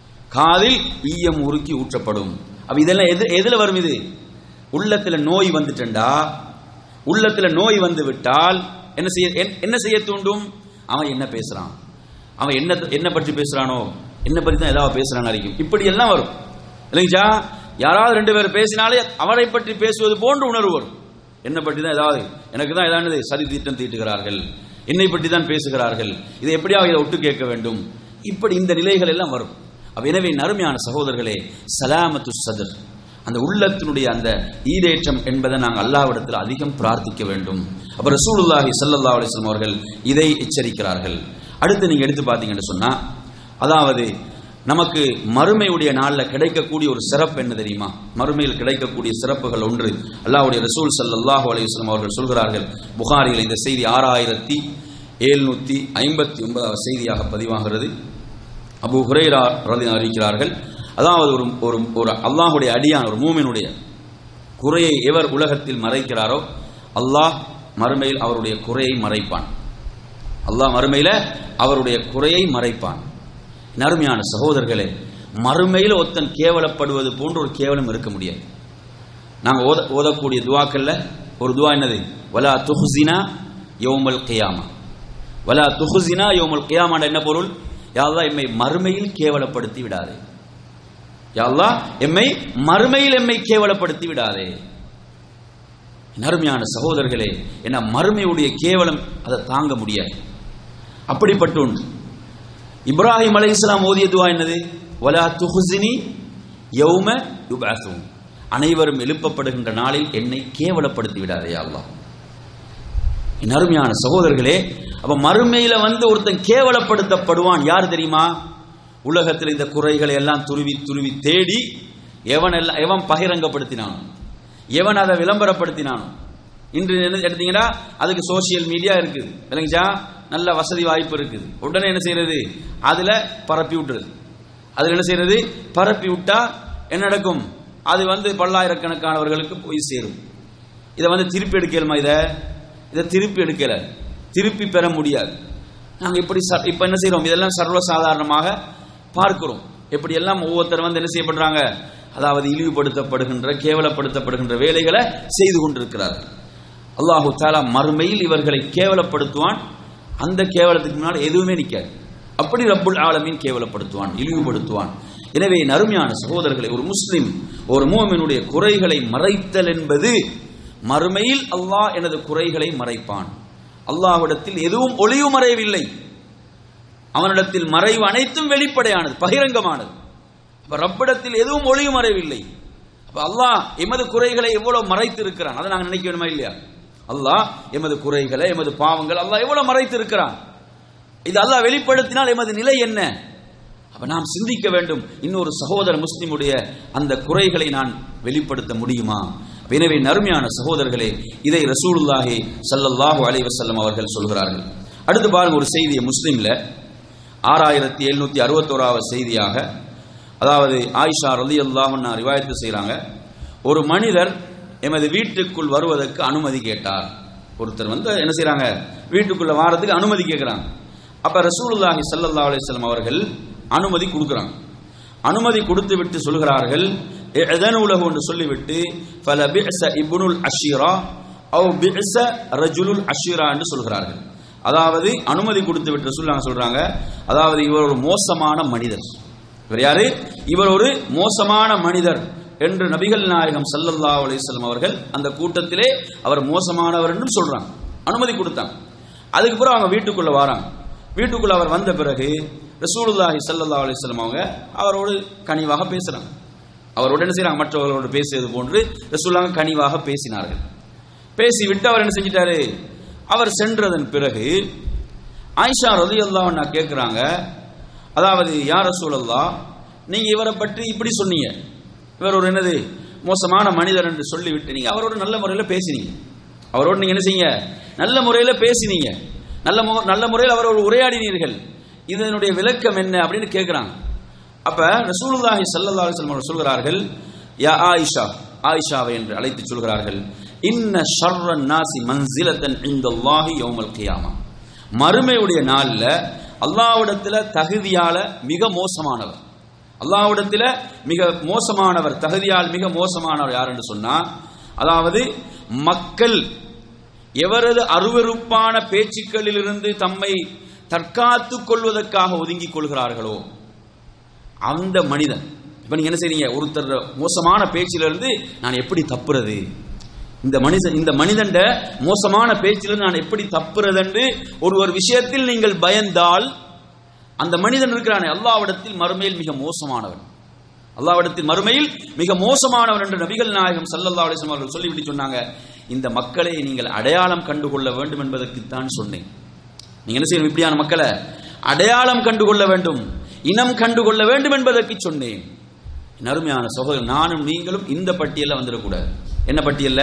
காதில் ஈயம் உருக்கி ஊற்றப்படும் அப்ப இதெல்லாம் எது எதுல வரும் இது உள்ளத்துல நோய் வந்துட்டா உள்ளத்துல நோய் வந்து விட்டால் என்ன செய்ய என்- என்ன செய்ய தூண்டும் அவன் என்ன பேசுறான் அவன் என்ன என்ன பற்றி பேசுறானோ என்ன பற்றி தான் ஏதாவது பேசுறான்னு அறிக்கும் இப்படி எல்லாம் வரும் இல்லைங்களா யாராவது ரெண்டு பேர் பேசினாலே அவரை பற்றி பேசுவது போன்று உணர்வு வரும் என்னை பற்றி தான் ஏதாவது எனக்கு தான் ஏதாவது சதி தீட்டம் தீட்டுகிறார்கள் என்னை பற்றி தான் பேசுகிறார்கள் இதை எப்படியாவது இதை ஒட்டு கேட்க வேண்டும் இப்படி இந்த நிலைகள் எல்லாம் வரும் அப்ப எனவே நறுமையான சகோதரர்களே சலாமத்து சதர் அந்த உள்ளத்தினுடைய அந்த ஈடேற்றம் என்பதை நாங்கள் அல்லாவிடத்தில் அதிகம் பிரார்த்திக்க வேண்டும் அப்ப ரசூலுல்லாஹி ஸல்லல்லாஹு அலைஹி வஸல்லம் அவர்கள் இதை எச்சரிக்கிறார்கள் அடுத்து நீங்க எடுத்து பார்த்தீங்கன்னு சொன்னா அதாவது நமக்கு மறுமையுடைய நாளில் கிடைக்கக்கூடிய ஒரு சிறப்பு என்ன தெரியுமா மறுமையில் கிடைக்கக்கூடிய சிறப்புகள் ஒன்று அல்லாஹ்வுடைய ரசூல் ஸல்லல்லாஹு அலைஹி வஸல்லம் அவர்கள் சொல்கிறார்கள் புகாரியில் இந்த செய்தி ஆறாயிரத்தி எழுநூத்தி ஐம்பத்தி ஒன்பதாவது செய்தியாக பதிவாகிறது அபு ஹுரைரா ரதி அறிவிக்கிறார்கள் அதாவது ஒரு ஒரு ஒரு அல்லாஹுடைய அடியான் ஒரு மூமினுடைய குறையை எவர் உலகத்தில் மறைக்கிறாரோ அல்லாஹ் மறுமையில் அவருடைய குறையை மறைப்பான் அல்லாஹ் மறுமையில அவருடைய குறையை மறைப்பான் நறுமையான சகோதரர்களே மறுமையில் ஒருத்தன் கேவலப்படுவது போன்ற ஒரு கேவலம் இருக்க முடியாது நாங்கள் ஓத ஓதக்கூடிய துவாக்கல்ல ஒரு துவா என்னது வலா துஹ்சினா யௌமல் கியாமா வலா துஹ்சினா யௌமல் கியாமாண்ட என்ன பொருள் யாழ்லா எம்மை மறுமையில் கேவலப்படுத்தி விடாதே யாழ்லா எம்மை மறுமையில் எம்மை கேவலப்படுத்தி விடாதே நறுமையான சகோதரர்களே என்ன மறுமையுடைய கேவலம் அதை தாங்க முடியாது அப்படிப்பட்ட ஒன்று இப்ராஹிம் அலை இஸ்லாம் ஓதிய துவா என்னது வலா துஹுசினி யௌம யுபாசும் அனைவரும் எழுப்பப்படுகின்ற நாளில் என்னை கேவலப்படுத்தி விடாதே அல்லாஹ் என் அருமையான சகோதரர்களே அப்ப மறுமையில வந்து ஒருத்தன் கேவலப்படுத்தப்படுவான் யார் தெரியுமா உலகத்தில் இந்த குறைகளை எல்லாம் துருவி துருவி தேடி எவன் எல்லாம் எவன் பகிரங்கப்படுத்தினானோ எவன் அதை விளம்பரப்படுத்தினானோ இன்று என்ன எடுத்தீங்கன்னா அதுக்கு சோசியல் மீடியா இருக்குது விளங்கிச்சா நல்ல வசதி வாய்ப்பு இருக்குது உடனே என்ன செய்யறது அதுல பரப்பி விட்டுறது அதுல என்ன செய்யறது பரப்பி விட்டா என்ன நடக்கும் அது வந்து பல்லாயிரக்கணக்கானவர்களுக்கு போய் சேரும் இதை வந்து திருப்பி எடுக்கலுமா இதை இதை திருப்பி எடுக்கல திருப்பி பெற முடியாது நாங்கள் இப்படி ச- இப்ப என்ன செய்றோம் இதெல்லாம் சர்வசாதாரணமாக பார்க்கிறோம் எப்படி எல்லாம் ஒவ்வொருத்தர் வந்து என்ன செய்யப்படுறாங்க அதாவது இழிவுபடுத்தப்படுகின்ற கேவலப்படுத்தப்படுகின்ற வேலைகளை செய்து கொண்டிருக்கிறார்கள் அல்லாஹு தாலா மறுமையில் இவர்களை கேவலப்படுத்துவான் அந்த கேவலத்துக்கு முன்னால் எதுவுமே நிற்காது அப்படி ரப்புல் ஆலமீன் கேவலப்படுத்துவான் இழிவுபடுத்துவான் எனவே நறுமையான சகோதரர்களை ஒரு முஸ்லிம் ஒரு மூமினுடைய குறைகளை மறைத்தல் என்பது மறுமையில் அல்லாஹ் எனது குறைகளை மறைப்பான் அல்லாஹ்விடத்தில் எதுவும் ஒளிவு மறையவில்லை அவனிடத்தில் மறைவு அனைத்தும் வெளிப்படையானது பகிரங்கமானது அப்ப ரப்பிடத்தில் எதுவும் ஒளிவு மறைவில்லை அப்ப அல்லாஹ் எமது குறைகளை எவ்வளவு மறைத்து இருக்கிறான் அதை நாங்கள் நினைக்க வேணுமா இல்லையா அல்லாஹ் எமது குறைகளை எமது பாவங்கள் அல்லாஹ் எவ்வளவு மறைத்து இருக்கிறான் இது அல்லாஹ் வெளிப்படுத்தினால் எமது நிலை என்ன அப்ப நாம் சிந்திக்க வேண்டும் இன்னொரு சகோதர முஸ்லிமுடைய அந்த குறைகளை நான் வெளிப்படுத்த முடியுமா எனவே நறுமையான சகோதரர்களே இதை ரசூலுல்லாஹி ஸல்லல்லாஹு அலைஹி வஸல்லம் அவர்கள் சொல்கிறார்கள் அடுத்து பாருங்க ஒரு செய்தியை முஸ்லிம்ல ஆறாயிரத்தி எழுநூத்தி அறுபத்தோராவது செய்தியாக அதாவது ஆயிஷா ரலியல்லாஹு அன்ஹா ரிவாயத்து செய்றாங்க ஒரு மனிதர் எமது வீட்டுக்குள் வருவதற்கு அனுமதி கேட்டார் ஒருத்தர் வந்து என்ன செய்றாங்க வீட்டுக்குள்ள வாரத்துக்கு அனுமதி கேட்கிறாங்க அப்ப ரசூலுல்லாஹி ஸல்லல்லாஹு அலைஹி வஸல்லம் அவர்கள் அனுமதி கொடுக்குறாங்க அனுமதி கொடுத்து விட்டு சொல்கிறார்கள் எதனுலகு என்று சொல்லிவிட்டு ஃபல பிஅஸ இப்னுல் அஷீரா அவ் பிஅஸ ரஜுலுல் அஷீரா என்று சொல்கிறார்கள் அதாவது அனுமதி கொடுத்து விட்டு ரசூலுல்லாஹ் சொல்றாங்க அதாவது இவர் ஒரு மோசமான மனிதர் இவர் யாரு இவர் ஒரு மோசமான மனிதர் என்று நபிகள் நாயகம் ஸல்லல்லாஹு அலைஹி வஸல்லம் அவர்கள் அந்த கூட்டத்திலே அவர் மோசமானவர் என்றும் சொல்றாங்க அனுமதி கொடுத்தாங்க அதுக்கு பிறகு அவங்க வீட்டுக்குள்ள வராங்க வீட்டுக்குள்ள அவர் வந்த பிறகு ரசூலுல்லாஹி ஸல்லல்லாஹு அலைஹி வஸல்லம் அவங்க அவரோடு கனிவாக பேசுறாங்க அவரோடு என்ன செய்றாங்க மற்றவர்களோடு பேசியது போன்று ரசூலுல்லாஹ் கனிவாக பேசினார்கள் பேசி விட்டு அவர் என்ன செஞ்சிட்டாரு அவர் சென்றதன் பிறகு ஆயிஷா ரலியல்லாஹு அன்ஹா கேட்குறாங்க அதாவது யார் ரசூலல்லாஹ் நீங்க இவரை பற்றி இப்படி சொன்னீங்க இவர் ஒரு என்னது மோசமான மனிதர் என்று சொல்லிவிட்டு நீங்க அவரோட நல்ல முறையில் பேசினீங்க அவரோடு நீங்க என்ன செய்யுங்க நல்ல முறையில் பேசினீங்க நல்ல மு- நல்ல முறையில் அவரோடு உரையாடினீர்கள் இதனுடைய விளக்கம் என்ன அப்படின்னு கேட்குறாங்க அப்ப ரசூலுல்லாஹி ஸல்லல்லாஹு அலைஹி வஸல்லம் அவர்கள் சொல்கிறார்கள் யா ஆயிஷா ஆயிஷாவை என்று அழைத்து சொல்கிறார்கள் இன்ன ஷர்ரன் நாசி மன்சிலத்தன் இந்தல்லாஹி யௌமல் கியாமா மறுமையுடைய நாள்ல அல்லாஹ்விடத்துல தகுதியால மிக மோசமானவர் அல்லாஹ்விடத்துல மிக மோசமானவர் தகுதியால் மிக மோசமானவர் யார் என்று சொன்னா அதாவது மக்கள் எவரது அருவருப்பான பேச்சுக்களிலிருந்து தம்மை தற்காத்துக் கொள்வதற்காக ஒதுங்கிக் கொள்கிறார்களோ அந்த மனிதன் இப்போ நீங்க என்ன செய்றீங்க ஒருத்தர் மோசமான பேச்சில இருந்து நான் எப்படி தப்புறது இந்த மனிதன் இந்த மனிதண்ட மோசமான பேச்சிலிருந்து நான் எப்படி தப்புறதென்று ஒரு ஒரு விஷயத்தில் நீங்கள் பயந்தால் அந்த மனிதன் இருக்கிறானே அல்லாவிடத்தில் மறுமையில் மிக மோசமானவன் அல்லாவிடத்தில் மறுமையில் மிக மோசமானவன் என்று நபிகள் நாயகம் சல்லல்லா அலிஸ்லாம் அவர்கள் சொல்லிவிட்டு சொன்னாங்க இந்த மக்களை நீங்கள் அடையாளம் கண்டுகொள்ள வேண்டும் என்பதற்குத்தான் சொன்னேன் நீங்க என்ன செய்யணும் இப்படியான மக்களை அடையாளம் கண்டுகொள்ள வேண்டும் இனம் கண்டுகொள்ள வேண்டும் என்பதற்கு சொன்னேன் என் அருமையான சகோதரர் நானும் நீங்களும் இந்த பட்டியலில் வந்துடக்கூடாது என்ன பட்டியல்ல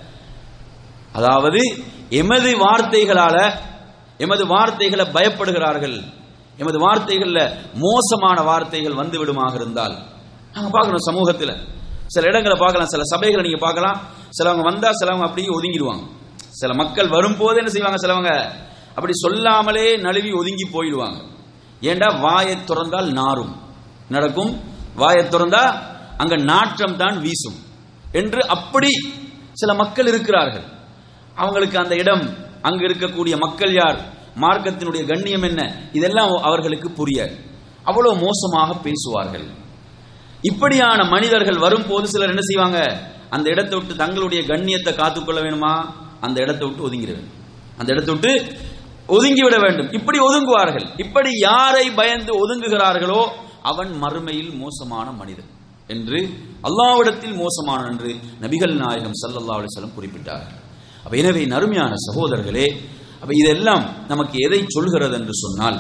அதாவது எமது வார்த்தைகளால எமது வார்த்தைகளை பயப்படுகிறார்கள் எமது வார்த்தைகள்ல மோசமான வார்த்தைகள் வந்து விடுமாக இருந்தால் நாங்க பார்க்கணும் சமூகத்தில் சில இடங்களை பார்க்கலாம் சில சபைகளை நீங்க பார்க்கலாம் சிலவங்க வந்தா சிலவங்க அப்படியே ஒதுங்கிடுவாங்க சில மக்கள் வரும்போது என்ன செய்வாங்க சிலவங்க அப்படி சொல்லாமலே நழுவி ஒதுங்கி போயிடுவாங்க ஏண்டா வாயை திறந்தால் நாரும் நடக்கும் வாயை திறந்தா அங்க நாற்றம் தான் வீசும் என்று அப்படி சில மக்கள் இருக்கிறார்கள் அவங்களுக்கு அந்த இடம் அங்க இருக்கக்கூடிய மக்கள் யார் மார்க்கத்தினுடைய கண்ணியம் என்ன இதெல்லாம் அவர்களுக்கு புரியாது அவ்வளவு மோசமாக பேசுவார்கள் இப்படியான மனிதர்கள் வரும்போது சிலர் என்ன செய்வாங்க அந்த இடத்தை விட்டு தங்களுடைய கண்ணியத்தை காத்துக்கொள்ள வேணுமா அந்த இடத்தை விட்டு ஒதுங்கிட வேண்டும் அந்த இடத்தை விட்டு ஒதுங்கி விட வேண்டும் இப்படி ஒதுங்குவார்கள் இப்படி யாரை பயந்து ஒதுங்குகிறார்களோ அவன் மறுமையில் மோசமான மனிதன் என்று அல்லாவிடத்தில் மோசமான என்று நபிகள் நாயகம் சல்லல்லா அலிஸ்லம் குறிப்பிட்டார் அப்ப எனவே நறுமையான சகோதரர்களே அப்ப இதெல்லாம் நமக்கு எதை சொல்கிறது என்று சொன்னால்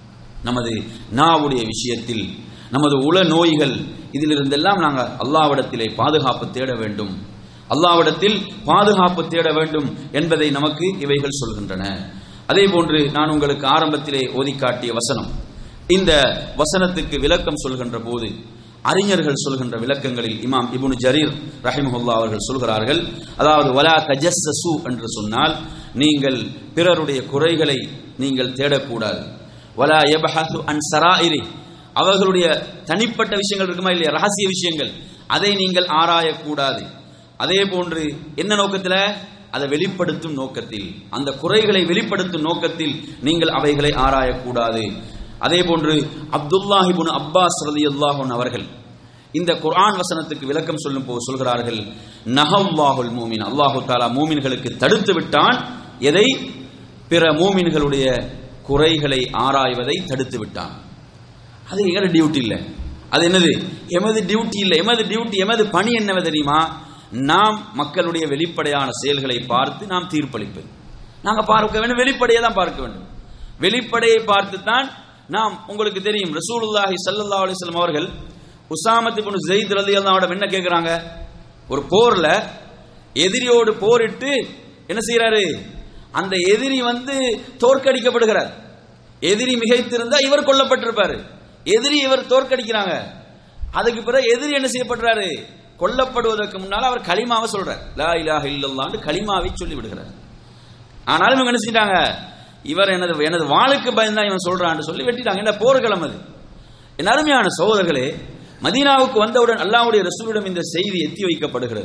நமது நாவுடைய விஷயத்தில் நமது உள நோய்கள் இதிலிருந்தெல்லாம் நாங்கள் அல்லாவிடத்திலே பாதுகாப்பு தேட வேண்டும் அல்லாவிடத்தில் பாதுகாப்பு தேட வேண்டும் என்பதை நமக்கு இவைகள் சொல்கின்றன அதே போன்று நான் உங்களுக்கு ஆரம்பத்திலே ஓதி காட்டிய வசனம் இந்த வசனத்துக்கு விளக்கம் சொல்கின்ற போது அறிஞர்கள் சொல்கின்ற விளக்கங்களில் இமாம் இபுனு ஜரீர் ரஹிமஹுல்லா அவர்கள் சொல்கிறார்கள் அதாவது வலா தஜஸ்ஸு என்று சொன்னால் நீங்கள் பிறருடைய குறைகளை நீங்கள் தேடக்கூடாது வலா யபஹது அன் சராயிரி அவர்களுடைய தனிப்பட்ட விஷயங்கள் இருக்குமா இல்லையா ரகசிய விஷயங்கள் அதை நீங்கள் ஆராயக்கூடாது அதே போன்று என்ன நோக்கத்தில் அதை வெளிப்படுத்தும் நோக்கத்தில் அந்த குறைகளை வெளிப்படுத்தும் நோக்கத்தில் நீங்கள் அவைகளை ஆராயக்கூடாது அதே போன்று அப்துல்லாஹிபுன் அப்பாஸ் ரதி அல்லாஹன் அவர்கள் இந்த குர்ஆன் வசனத்துக்கு விளக்கம் சொல்லும் போது சொல்கிறார்கள் நஹல்லாஹுல் மூமின் அல்லாஹு தாலா மூமின்களுக்கு தடுத்து விட்டான் எதை பிற மூமின்களுடைய குறைகளை ஆராய்வதை தடுத்து விட்டான் அது எங்களோட டியூட்டி இல்லை அது என்னது எமது டியூட்டி இல்லை எமது டியூட்டி எமது பணி என்னவ தெரியுமா நாம் மக்களுடைய வெளிப்படையான செயல்களை பார்த்து நாம் தீர்ப்பளிப்பது நாங்கள் பார்க்க வேண்டும் வெளிப்படையை தான் பார்க்க வேண்டும் வெளிப்படையை பார்த்து தான் நாம் உங்களுக்கு தெரியும் ரசூலுல்லாஹி சல்லல்லா அலிஸ்லாம் அவர்கள் உசாமத் இப்னு ஜெயித் ரலியல்லாஹு என்ன கேட்குறாங்க ஒரு போர்ல எதிரியோடு போரிட்டு என்ன செய்யறாரு அந்த எதிரி வந்து தோற்கடிக்கப்படுகிறார் எதிரி மிகைத்திருந்தா இவர் கொல்லப்பட்டிருப்பாரு எதிரி இவர் தோற்கடிக்கிறாங்க அதுக்கு பிறகு எதிரி என்ன செய்யப்படுறாரு கொல்லப்படுவதற்கு முன்னால் அவர் களிமாவை சொல்றார் லா இலாஹ இல்லல்லான்னு களிமாவை சொல்லி விடுகிறார் ஆனாலும் இவங்க என்ன செஞ்சிட்டாங்க இவர் எனது எனது வாளுக்கு பயந்தா இவன் சொல்றான்னு சொல்லி வெட்டிட்டாங்க இந்த போர்க்களம் அது என் அருமையான சகோதரர்களே மதீனாவுக்கு வந்தவுடன் அல்லாவுடைய ரசூலிடம் இந்த செய்தி எத்தி வைக்கப்படுகிறது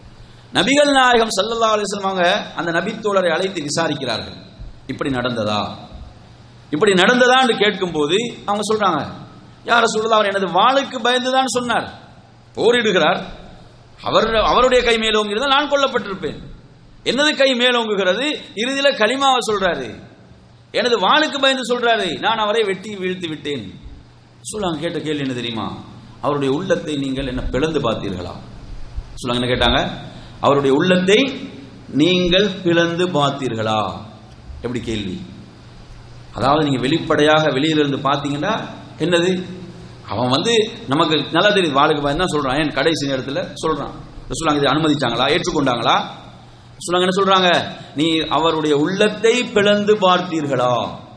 நபிகள் நாயகம் சல்லல்லா அலிஸ்லாம் அவங்க அந்த நபித்தோழரை அழைத்து விசாரிக்கிறார்கள் இப்படி நடந்ததா இப்படி நடந்ததா என்று கேட்கும் போது அவங்க சொல்றாங்க யார சொல்லுதா அவர் எனது வாளுக்கு பயந்துதான் சொன்னார் போரிடுகிறார் அவர் அவருடைய கை மேலோங்கிறத நான் கொல்லப்பட்டிருப்பேன் எனது கை மேலோங்குகிறது இறுதியில களிமாவை சொல்றாரு எனது வாளுக்கு பயந்து சொல்றாரு நான் அவரை வெட்டி வீழ்த்தி விட்டேன் சொல்லாங்க கேட்ட கேள்வி என்ன தெரியுமா அவருடைய உள்ளத்தை நீங்கள் என்ன பிளந்து பார்த்தீர்களா சொல்லாங்க என்ன கேட்டாங்க அவருடைய உள்ளத்தை நீங்கள் பிளந்து பார்த்தீர்களா எப்படி கேள்வி அதாவது நீங்க வெளிப்படையாக வெளியிலிருந்து பார்த்தீங்கன்னா என்னது அவன் வந்து நமக்கு நல்லா தெரியுது வாளுக்கு பயந்து தான் சொல்றான் ஏன் கடைசி நேரத்தில் சொல்றான் சொல்லாங்க இதை அனுமதிச்சாங்களா ஏற்றுக்கொண்டாங்களா சொல்லாங்க என்ன சொல்றாங்க நீ அவருடைய உள்ளத்தை பிளந்து பார்த்தீர்களா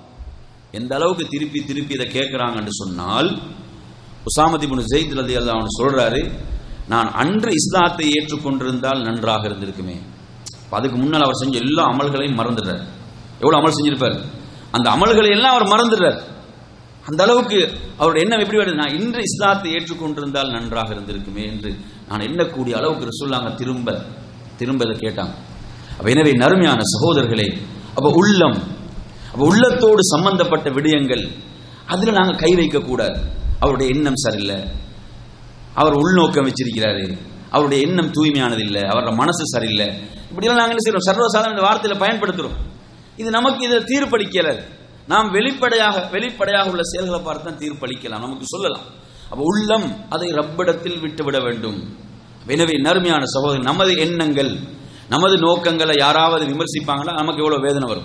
எந்த அளவுக்கு திருப்பி திருப்பி இதை கேட்கிறாங்கன்னு சொன்னால் உசாமதி முனு ஜெயித் ரதி அல்லா அவனு சொல்றாரு நான் அன்று இஸ்லாத்தை ஏற்றுக்கொண்டிருந்தால் நன்றாக இருந்திருக்குமே அதுக்கு முன்னால் அவர் செஞ்ச எல்லா அமல்களையும் மறந்துடுறார் எவ்வளவு அமல் செஞ்சிருப்பார் அந்த அமல்களை எல்லாம் அவர் மறந்துடுறார் அந்த அளவுக்கு அவருடைய எண்ணம் எப்படி வருது நான் இன்று இஸ்லாத்தை ஏற்றுக்கொண்டிருந்தால் நன்றாக இருந்திருக்குமே என்று நான் எண்ணக்கூடிய அளவுக்கு ரசூல்லாங்க திரும்ப திரும்ப இதை கேட்டாங்க அப்ப எனவே நறுமையான சகோதரர்களே அப்ப உள்ளம் அப்ப உள்ளத்தோடு சம்பந்தப்பட்ட விடயங்கள் அதுல நாங்க கை வைக்க கூடாது அவருடைய எண்ணம் சரியில்லை அவர் உள்நோக்கம் வச்சிருக்கிறாரு அவருடைய எண்ணம் தூய்மையானது இல்லை அவரோட மனசு சரியில்லை இப்படியெல்லாம் நாங்கள் என்ன செய்யறோம் சர்வசாதாரண இந்த வார்த்தையில பயன்படுத்துறோம் இது நமக்கு இதில் தீர்ப்பளிக்கல நாம் வெளிப்படையாக வெளிப்படையாக உள்ள செயல்களை பார்த்து தான் தீர்ப்பளிக்கலாம் நமக்கு சொல்லலாம் அப்ப உள்ளம் அதை ரப்பிடத்தில் விட்டுவிட வேண்டும் எனவே நறுமையான சகோதரன் நமது எண்ணங்கள் நமது நோக்கங்களை யாராவது விமர்சிப்பாங்கன்னா நமக்கு எவ்வளவு வேதனை வரும்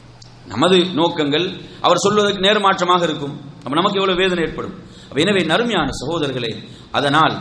நமது நோக்கங்கள் அவர் சொல்வதற்கு நேர்மாற்றமாக இருக்கும் அப்ப நமக்கு எவ்வளவு வேதனை ஏற்படும் அப்ப எனவே நறுமையான சகோதரர்களே அதனால்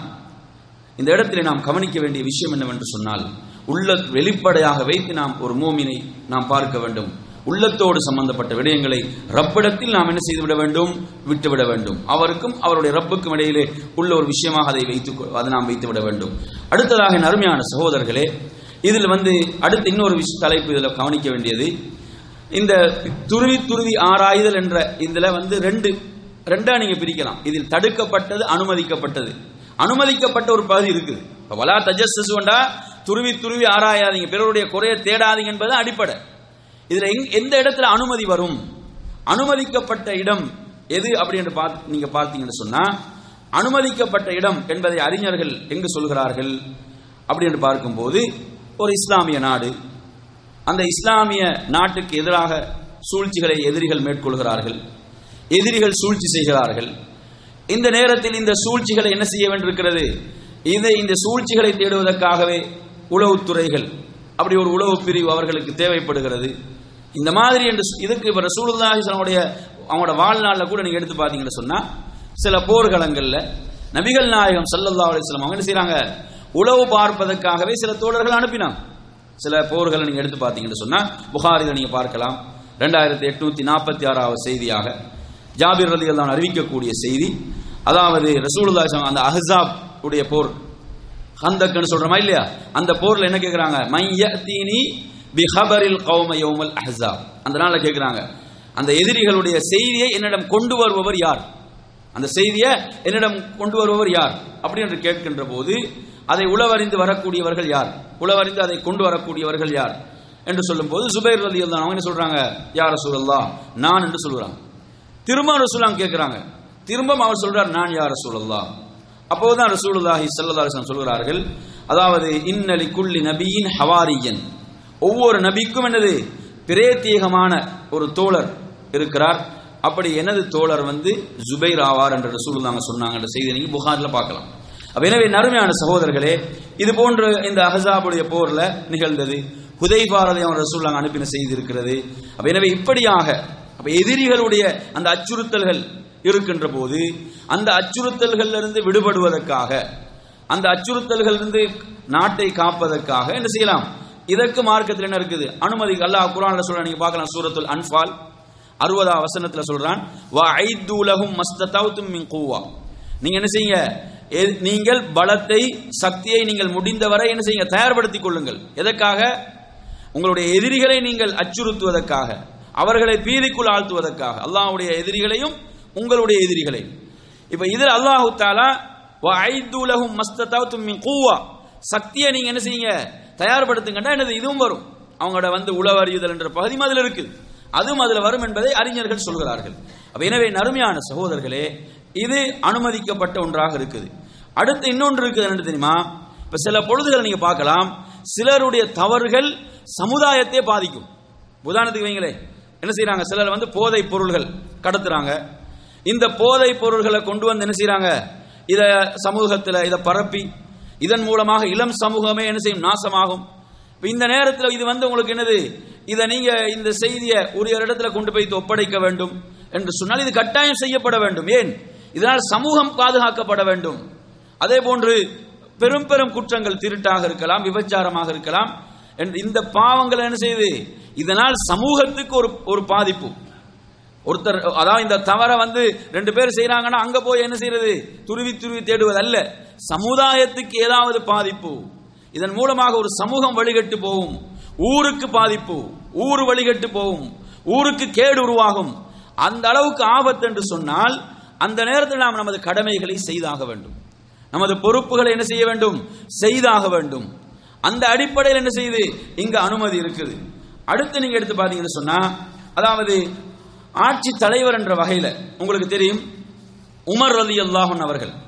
இந்த இடத்திலே நாம் கவனிக்க வேண்டிய விஷயம் என்னவென்று சொன்னால் உள்ள வெளிப்படையாக வைத்து நாம் ஒரு மூமினை நாம் பார்க்க வேண்டும் உள்ளத்தோடு சம்பந்தப்பட்ட விடயங்களை ரப்பிடத்தில் நாம் என்ன செய்துவிட வேண்டும் விட்டுவிட வேண்டும் அவருக்கும் அவருடைய ரப்புக்கும் இடையிலே உள்ள ஒரு விஷயமாக அதை வைத்து அதை நாம் வைத்து விட வேண்டும் அடுத்ததாக என் அருமையான சகோதரர்களே இதில் வந்து அடுத்து இன்னொரு விஷ தலைப்பு இதில் கவனிக்க வேண்டியது இந்த துருவி துருவி ஆராய்தல் என்ற இதுல வந்து ரெண்டு ரெண்டா நீங்க பிரிக்கலாம் இதில் தடுக்கப்பட்டது அனுமதிக்கப்பட்டது அனுமதிக்கப்பட்ட ஒரு பகுதி இருக்குது இப்ப வலா தஜஸ்ஸஸ் வேண்டா துருவி துருவி ஆராயாதீங்க பிறருடைய குறைய தேடாதீங்க என்பது அடிப்படை இதுல எங்- எந்த இடத்துல அனுமதி வரும் அனுமதிக்கப்பட்ட இடம் எது அப்படின்னு பார்த்து நீங்க பார்த்தீங்கன்னு சொன்னா அனுமதிக்கப்பட்ட இடம் என்பதை அறிஞர்கள் எங்கு சொல்கிறார்கள் அப்படின்னு பார்க்கும்போது ஒரு இஸ்லாமிய நாடு அந்த இஸ்லாமிய நாட்டுக்கு எதிராக சூழ்ச்சிகளை எதிரிகள் மேற்கொள்கிறார்கள் எதிரிகள் சூழ்ச்சி செய்கிறார்கள் இந்த நேரத்தில் இந்த சூழ்ச்சிகளை என்ன செய்ய வேண்டியிருக்கிறது இது இந்த சூழ்ச்சிகளை தேடுவதற்காகவே உளவுத்துறைகள் அப்படி ஒரு உளவு பிரிவு அவர்களுக்கு தேவைப்படுகிறது இந்த மாதிரி என்று சொ- இதுக்கு இப்ப ரசூலுல்லாஹி ஸல்லல்லாஹு அவங்களோட வாழ்நாள்ல கூட நீங்க எடுத்து பார்த்தீங்கன்னு சொன்னா சில போர்களங்கள்ல நபிகள் நாயகம் ஸல்லல்லாஹு அலைஹி வஸல்லம் அவங்க என்ன செய்றாங்க உளவு பார்ப்பதற்காகவே சில தோழர்கள் அனுப்பினாங்க சில போர்களை நீங்க எடுத்து பார்த்தீங்கன்னு சொன்னா புகாரில நீங்க பார்க்கலாம் ரெண்டாயிரத்தி எட்நூத்தி நாற்பத்தி ஆறாவது செய்தியாக ஜாபிர் ரலி அல்லாஹ் அறிவிக்கக்கூடிய செய்தி அதாவது ரசூலுல்லாஹி ஸல்லல்லாஹு அலைஹி வஸல்லம் அந்த அஹ்ஸாப் உடைய போர் ஹந்தக்னு சொல்றோமா இல்லையா அந்த போர்ல என்ன கேக்குறாங்க மையத்தீனி பிஹபரில் கௌம யௌமல் அஹ்ஸாப் அந்த நாள்ல கேக்குறாங்க அந்த எதிரிகளுடைய செய்தியை என்னிடம் கொண்டு வருபவர் யார் அந்த செய்தியை என்னிடம் கொண்டு வருபவர் யார் அப்படி என்று கேட்கின்ற போது அதை உளவறிந்து வரக்கூடியவர்கள் யார் உளவறிந்து அதை கொண்டு வரக்கூடியவர்கள் யார் என்று சொல்லும்போது சுபைர் ரலி அல்லாஹ் அவங்க என்ன சொல்றாங்க யார் ரசூலல்லாஹ் நான் என்று சொல்றாங்க திரும்ப ரசூலாம் கேட்கிறாங்க திரும்ப அவர் சொல்றார் நான் யார் ரசூலல்லாஹ் அப்போதுதான் ரசூலுல்லாஹி ஸல்லல்லாஹு அலைஹி வஸல்லம் சொல்கிறார்கள் அதாவது இன்னலி குல்லி நபியின் ஹவாரியன் ஒவ்வொரு நபிக்கும் என்னது பிரேத்தியகமான ஒரு தோழர் இருக்கிறார் அப்படி எனது தோழர் வந்து ஜுபைர் ஆவார் என்ற ரசூலுல்லாஹ் சொன்னாங்க என்ற செய்தி நீங்க புகார்ல பார்க்கலாம் அப்ப எனவே நறுமையான சகோதரர்களே இது போன்ற இந்த அஹஸாபுடைய போர்ல நிகழ்ந்தது ஹுதைபாரதை அவன் ரசூலுல்லாஹ் அனுப்பின செய்தி இருக்கிறது அப்ப எனவே இப்படியாக அப்ப எதிரிகளுடைய அந்த அச்சுறுத்தல்கள் இருக்கின்ற போது அந்த அச்சுறுத்தல்கள் இருந்து விடுபடுவதற்காக அந்த அச்சுறுத்தல்கள் இருந்து நாட்டை காப்பதற்காக என்ன செய்யலாம் இதற்கு மார்க்கத்தில் என்ன இருக்குது அனுமதி அல்லாஹ் குர்ஆன்ல சொல்ற நீங்க பார்க்கலாம் சூரத்துல் அன்ஃபால் அறுபதாம் வசனத்துல சொல்றான் வா ஐது லஹும் மஸ்ததௌதும் மின் குவா நீங்க என்ன செய்யுங்க எ- நீங்கள் பலத்தை சக்தியை நீங்கள் முடிந்தவரை என்ன செய்யுங்க தயார்படுத்திக் கொள்ளுங்கள் எதற்காக உங்களுடைய எதிரிகளை நீங்கள் அச்சுறுத்துவதற்காக அவர்களை பீதிக்குள் ஆழ்த்துவதற்காக அல்லாஹ்வுடைய எதிரிகளையும் உங்களுடைய எதிரிகளையும் இப்ப இதில் அல்லாஹு தாலா வஐது லஹும் மஸ்ததௌதும் மின் குவா சக்தியை நீங்க என்ன செய்யுங்க தயார்படுத்துங்கன்னா என்னது இதுவும் வரும் அவங்களோட வந்து உளவறியுதல் என்ற பகுதியும் அதுல இருக்குது அதுவும் அதுல வரும் என்பதை அறிஞர்கள் சொல்கிறார்கள் அப்ப எனவே நறுமையான சகோதரர்களே இது அனுமதிக்கப்பட்ட ஒன்றாக இருக்குது அடுத்து இன்னொன்று இருக்குது என்ன தெரியுமா இப்ப சில பொழுதுகளை நீங்க பார்க்கலாம் சிலருடைய தவறுகள் சமுதாயத்தை பாதிக்கும் உதாரணத்துக்கு வைங்களே என்ன செய்றாங்க சிலர் வந்து போதை பொருள்கள் கடத்துறாங்க இந்த போதை பொருள்களை கொண்டு வந்து என்ன செய்றாங்க இத சமூகத்துல இத பரப்பி இதன் மூலமாக இளம் சமூகமே என்ன செய்யும் நாசமாகும் இப்ப இந்த நேரத்தில் இது வந்து உங்களுக்கு என்னது இதை நீங்க இந்த செய்தியை உரிய இடத்துல கொண்டு போய் ஒப்படைக்க வேண்டும் என்று சொன்னால் இது கட்டாயம் செய்யப்பட வேண்டும் ஏன் இதனால் சமூகம் பாதுகாக்கப்பட வேண்டும் அதே போன்று பெரும் பெரும் குற்றங்கள் திருட்டாக இருக்கலாம் விபச்சாரமாக இருக்கலாம் என்று இந்த பாவங்கள் என்ன செய்யுது இதனால் சமூகத்துக்கு ஒரு ஒரு பாதிப்பு ஒருத்தர் அதாவது இந்த தவறை வந்து ரெண்டு பேர் செய்றாங்கன்னா அங்க போய் என்ன செய்யறது துருவி துருவி தேடுவது அல்ல சமுதாயத்துக்கு ஏதாவது பாதிப்பு இதன் மூலமாக ஒரு சமூகம் வழிகட்டு போகும் ஊருக்கு பாதிப்பு ஊர் வழிகட்டு போகும் ஊருக்கு கேடு உருவாகும் அந்த அளவுக்கு ஆபத்து என்று சொன்னால் அந்த நேரத்தில் நாம் நமது கடமைகளை செய்தாக வேண்டும் நமது பொறுப்புகளை என்ன செய்ய வேண்டும் செய்தாக வேண்டும் அந்த அடிப்படையில் என்ன செய்யுது இங்க அனுமதி இருக்குது அடுத்து நீங்க எடுத்து பாத்தீங்கன்னு சொன்னா அதாவது ஆட்சி தலைவர் என்ற வகையில உங்களுக்கு தெரியும் உமர் ரலி அல்லாஹன் அவர்கள்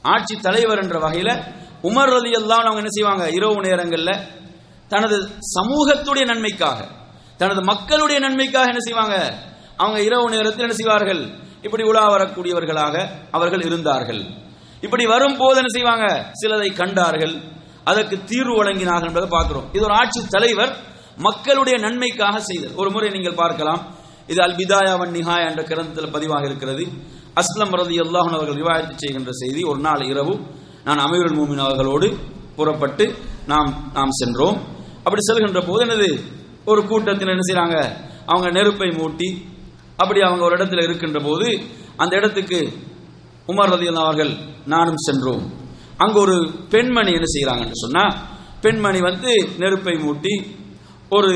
ஆட்சி தலைவர் என்ற வகையில உமர் ரதி எல்லாம் அவங்க என்ன செய்வாங்க இரவு நேரங்கள்ல தனது சமூகத்துடைய நன்மைக்காக தனது மக்களுடைய நன்மைக்காக என்ன செய்வாங்க அவங்க இரவு நேரத்தில் என்ன செய்வார்கள் இப்படி உலா வரக்கூடியவர்களாக அவர்கள் இருந்தார்கள் இப்படி வரும் போது என்ன செய்வாங்க சிலதை கண்டார்கள் அதற்கு தீர்வு வழங்கினார்கள் என்பதை பார்க்கிறோம் இது ஒரு ஆட்சி தலைவர் மக்களுடைய நன்மைக்காக செய்தல் ஒரு முறை நீங்கள் பார்க்கலாம் இது அல் பிதாயா வன் நிஹாயா என்ற கிரந்தத்தில் பதிவாக இருக்கிறது அஸ்லம் ரதி அல்லாஹன் அவர்கள் ரிவாயத்து செய்கின்ற செய்தி ஒரு நாள் இரவு நான் அமீருல் மூமின் அவர்களோடு புறப்பட்டு நாம் நாம் சென்றோம் அப்படி செல்கின்ற போது என்னது ஒரு கூட்டத்தில் என்ன செய்றாங்க அவங்க நெருப்பை மூட்டி அப்படி அவங்க ஒரு இடத்துல இருக்கின்ற போது அந்த இடத்துக்கு உமர் ரதி அவர்கள் நானும் சென்றோம் அங்க ஒரு பெண்மணி என்ன செய்யறாங்கன்னு சொன்னா பெண்மணி வந்து நெருப்பை மூட்டி ஒரு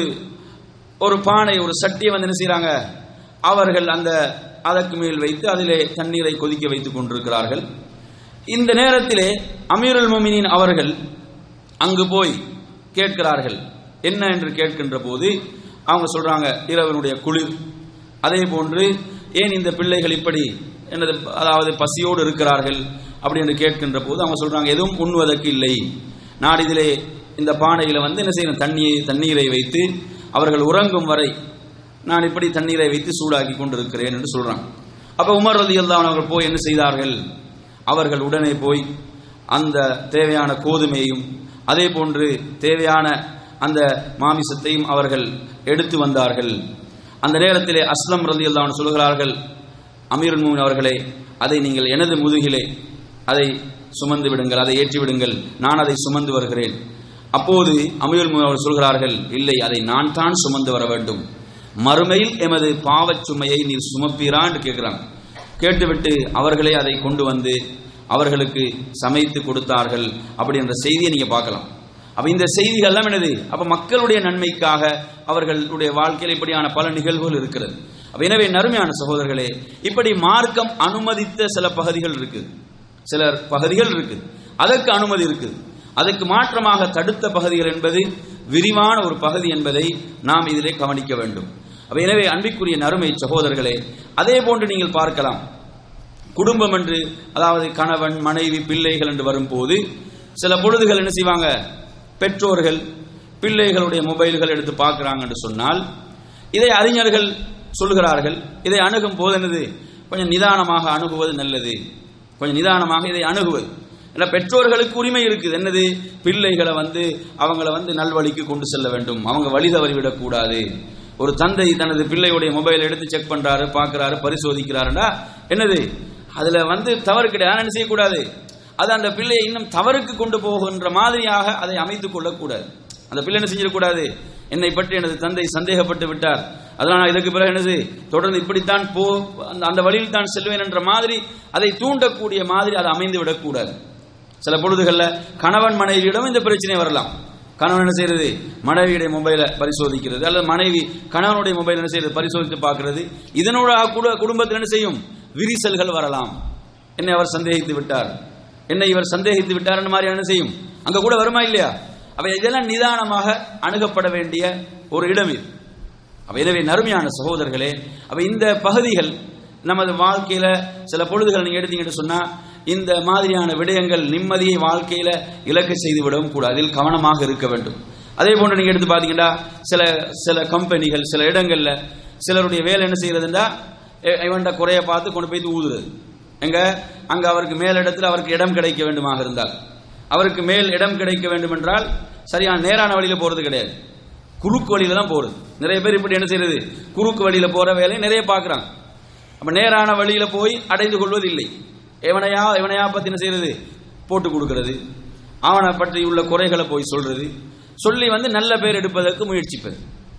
ஒரு பானை ஒரு சட்டியை வந்து என்ன செய்றாங்க அவர்கள் அந்த அதற்கு மேல் வைத்து அதிலே தண்ணீரை கொதிக்க வைத்துக் கொண்டிருக்கிறார்கள் இந்த நேரத்திலே அமீருல் மொமினின் அவர்கள் அங்கு போய் கேட்கிறார்கள் என்ன என்று கேட்கின்ற போது அவங்க சொல்றாங்க இரவனுடைய குளிர் அதே போன்று ஏன் இந்த பிள்ளைகள் இப்படி என்னது அதாவது பசியோடு இருக்கிறார்கள் அப்படி என்று கேட்கின்ற போது அவங்க சொல்றாங்க எதுவும் உண்ணுவதற்கு இல்லை நான் இதிலே இந்த பானையில வந்து என்ன செய்யணும் தண்ணியை தண்ணீரை வைத்து அவர்கள் உறங்கும் வரை நான் இப்படி தண்ணீரை வைத்து சூடாக்கி கொண்டிருக்கிறேன் என்று சொல்றாங்க அப்ப உமர் ரதி அவர்கள் போய் என்ன செய்தார்கள் அவர்கள் உடனே போய் அந்த தேவையான கோதுமையும் அதே போன்று தேவையான அந்த மாமிசத்தையும் அவர்கள் எடுத்து வந்தார்கள் அந்த நேரத்திலே அஸ்லம் ரதி அல்லாஹ் சொல்கிறார்கள் அமீருல் மூமின் அவர்களே அதை நீங்கள் எனது முதுகிலே அதை சுமந்து விடுங்கள் அதை ஏற்றி விடுங்கள் நான் அதை சுமந்து வருகிறேன் அப்போது அமீருல் மூமின் அவர்கள் சொல்கிறார்கள் இல்லை அதை நான் தான் சுமந்து வர வேண்டும் மறுமையில் எமது பாவச் சுமையை நீர் சுமப்பீரா என்று கேட்கிறாங்க கேட்டுவிட்டு அவர்களே அதை கொண்டு வந்து அவர்களுக்கு சமைத்து கொடுத்தார்கள் அப்படி என்ற செய்தியை நீங்க பார்க்கலாம் அப்ப இந்த செய்திகள் எல்லாம் என்னது அப்ப மக்களுடைய நன்மைக்காக அவர்களுடைய வாழ்க்கையில் இப்படியான பல நிகழ்வுகள் இருக்கிறது அப்ப எனவே நறுமையான சகோதரர்களே இப்படி மார்க்கம் அனுமதித்த சில பகுதிகள் இருக்குது சில பகுதிகள் இருக்குது அதற்கு அனுமதி இருக்குது அதற்கு மாற்றமாக தடுத்த பகுதிகள் என்பது விரிவான ஒரு பகுதி என்பதை நாம் இதிலே கவனிக்க வேண்டும் அப்ப எனவே அன்பிற்குரிய நறுமை சகோதரர்களே அதே போன்று நீங்கள் பார்க்கலாம் குடும்பம் என்று அதாவது கணவன் மனைவி பிள்ளைகள் என்று வரும்போது சில பொழுதுகள் என்ன செய்வாங்க பெற்றோர்கள் பிள்ளைகளுடைய மொபைல்கள் எடுத்து பார்க்கிறாங்க என்று சொன்னால் இதை அறிஞர்கள் சொல்கிறார்கள் இதை அணுகும் போது என்னது கொஞ்சம் நிதானமாக அணுகுவது நல்லது கொஞ்சம் நிதானமாக இதை அணுகுவது ஏன்னா பெற்றோர்களுக்கு உரிமை இருக்குது என்னது பிள்ளைகளை வந்து அவங்கள வந்து நல்வழிக்கு கொண்டு செல்ல வேண்டும் அவங்க வழி தவறி விடக்கூடாது ஒரு தந்தை தனது பிள்ளையுடைய மொபைல் எடுத்து செக் பண்றாரு பார்க்கறாரு பரிசோதிக்கிறாருன்னா என்னது அதுல வந்து தவறு கிடையாது என்ன செய்யக்கூடாது அது அந்த பிள்ளையை இன்னும் தவறுக்கு கொண்டு போகின்ற மாதிரியாக அதை அமைத்துக் கொள்ளக்கூடாது அந்த பிள்ளை என்ன செஞ்சிடக்கூடாது என்னை பற்றி எனது தந்தை சந்தேகப்பட்டு விட்டார் அதனால் நான் இதற்கு பிறகு என்னது தொடர்ந்து இப்படித்தான் போ அந்த அந்த வழியில் தான் செல்வேன் என்ற மாதிரி அதை தூண்டக்கூடிய மாதிரி அதை அமைந்து விடக்கூடாது சில பொழுதுகள்ல கணவன் மனைவியிடம் இந்த பிரச்சனை வரலாம் கணவன் என்ன செய்யறது மனைவியுடைய மொபைலை பரிசோதிக்கிறது அல்லது மனைவி கணவனுடைய மொபைல் என்ன செய்யறது பரிசோதித்து பார்க்கிறது இதனூடாக கூட குடும்பத்தில் என்ன செய்யும் விரிசல்கள் வரலாம் என்னை அவர் சந்தேகித்து விட்டார் என்னை இவர் சந்தேகித்து விட்டார் மாதிரி என்ன செய்யும் அங்க கூட வருமா இல்லையா அவை இதெல்லாம் நிதானமாக அணுகப்பட வேண்டிய ஒரு இடம் இது அப்ப எனவே நறுமையான சகோதரர்களே அப்ப இந்த பகுதிகள் நமது வாழ்க்கையில சில பொழுதுகள் நீங்க எடுத்தீங்கன்னு சொன்னா இந்த மாதிரியான விடயங்கள் நிம்மதியை வாழ்க்கையில இலக்கு செய்து விடவும் கூடாது அதில் கவனமாக இருக்க வேண்டும் அதே போன்று நீங்க எடுத்து பாத்தீங்கன்னா சில சில கம்பெனிகள் சில இடங்கள்ல சிலருடைய வேலை என்ன செய்யறதுன்னா இ- இவன்ட குறைய பார்த்து கொண்டு போய் ஊதுறது எங்க அங்க அவருக்கு மேலிடத்தில் அவருக்கு இடம் கிடைக்க வேண்டுமாக இருந்தால் அவருக்கு மேல் இடம் கிடைக்க வேண்டும் என்றால் சரியான நேரான வழியில போறது கிடையாது குறுக்கு வழியில தான் போறது நிறைய பேர் இப்படி என்ன செய்யறது குறுக்கு வழியில போற வேலையை நிறைய பார்க்கறாங்க அப்ப நேரான வழியில போய் அடைந்து கொள்வது இல்லை எவனையா எவனையா பத்தி என்ன செய்யறது போட்டு கொடுக்கிறது அவனை பற்றி உள்ள குறைகளை போய் சொல்றது சொல்லி வந்து நல்ல பேர் எடுப்பதற்கு முயற்சிப்பது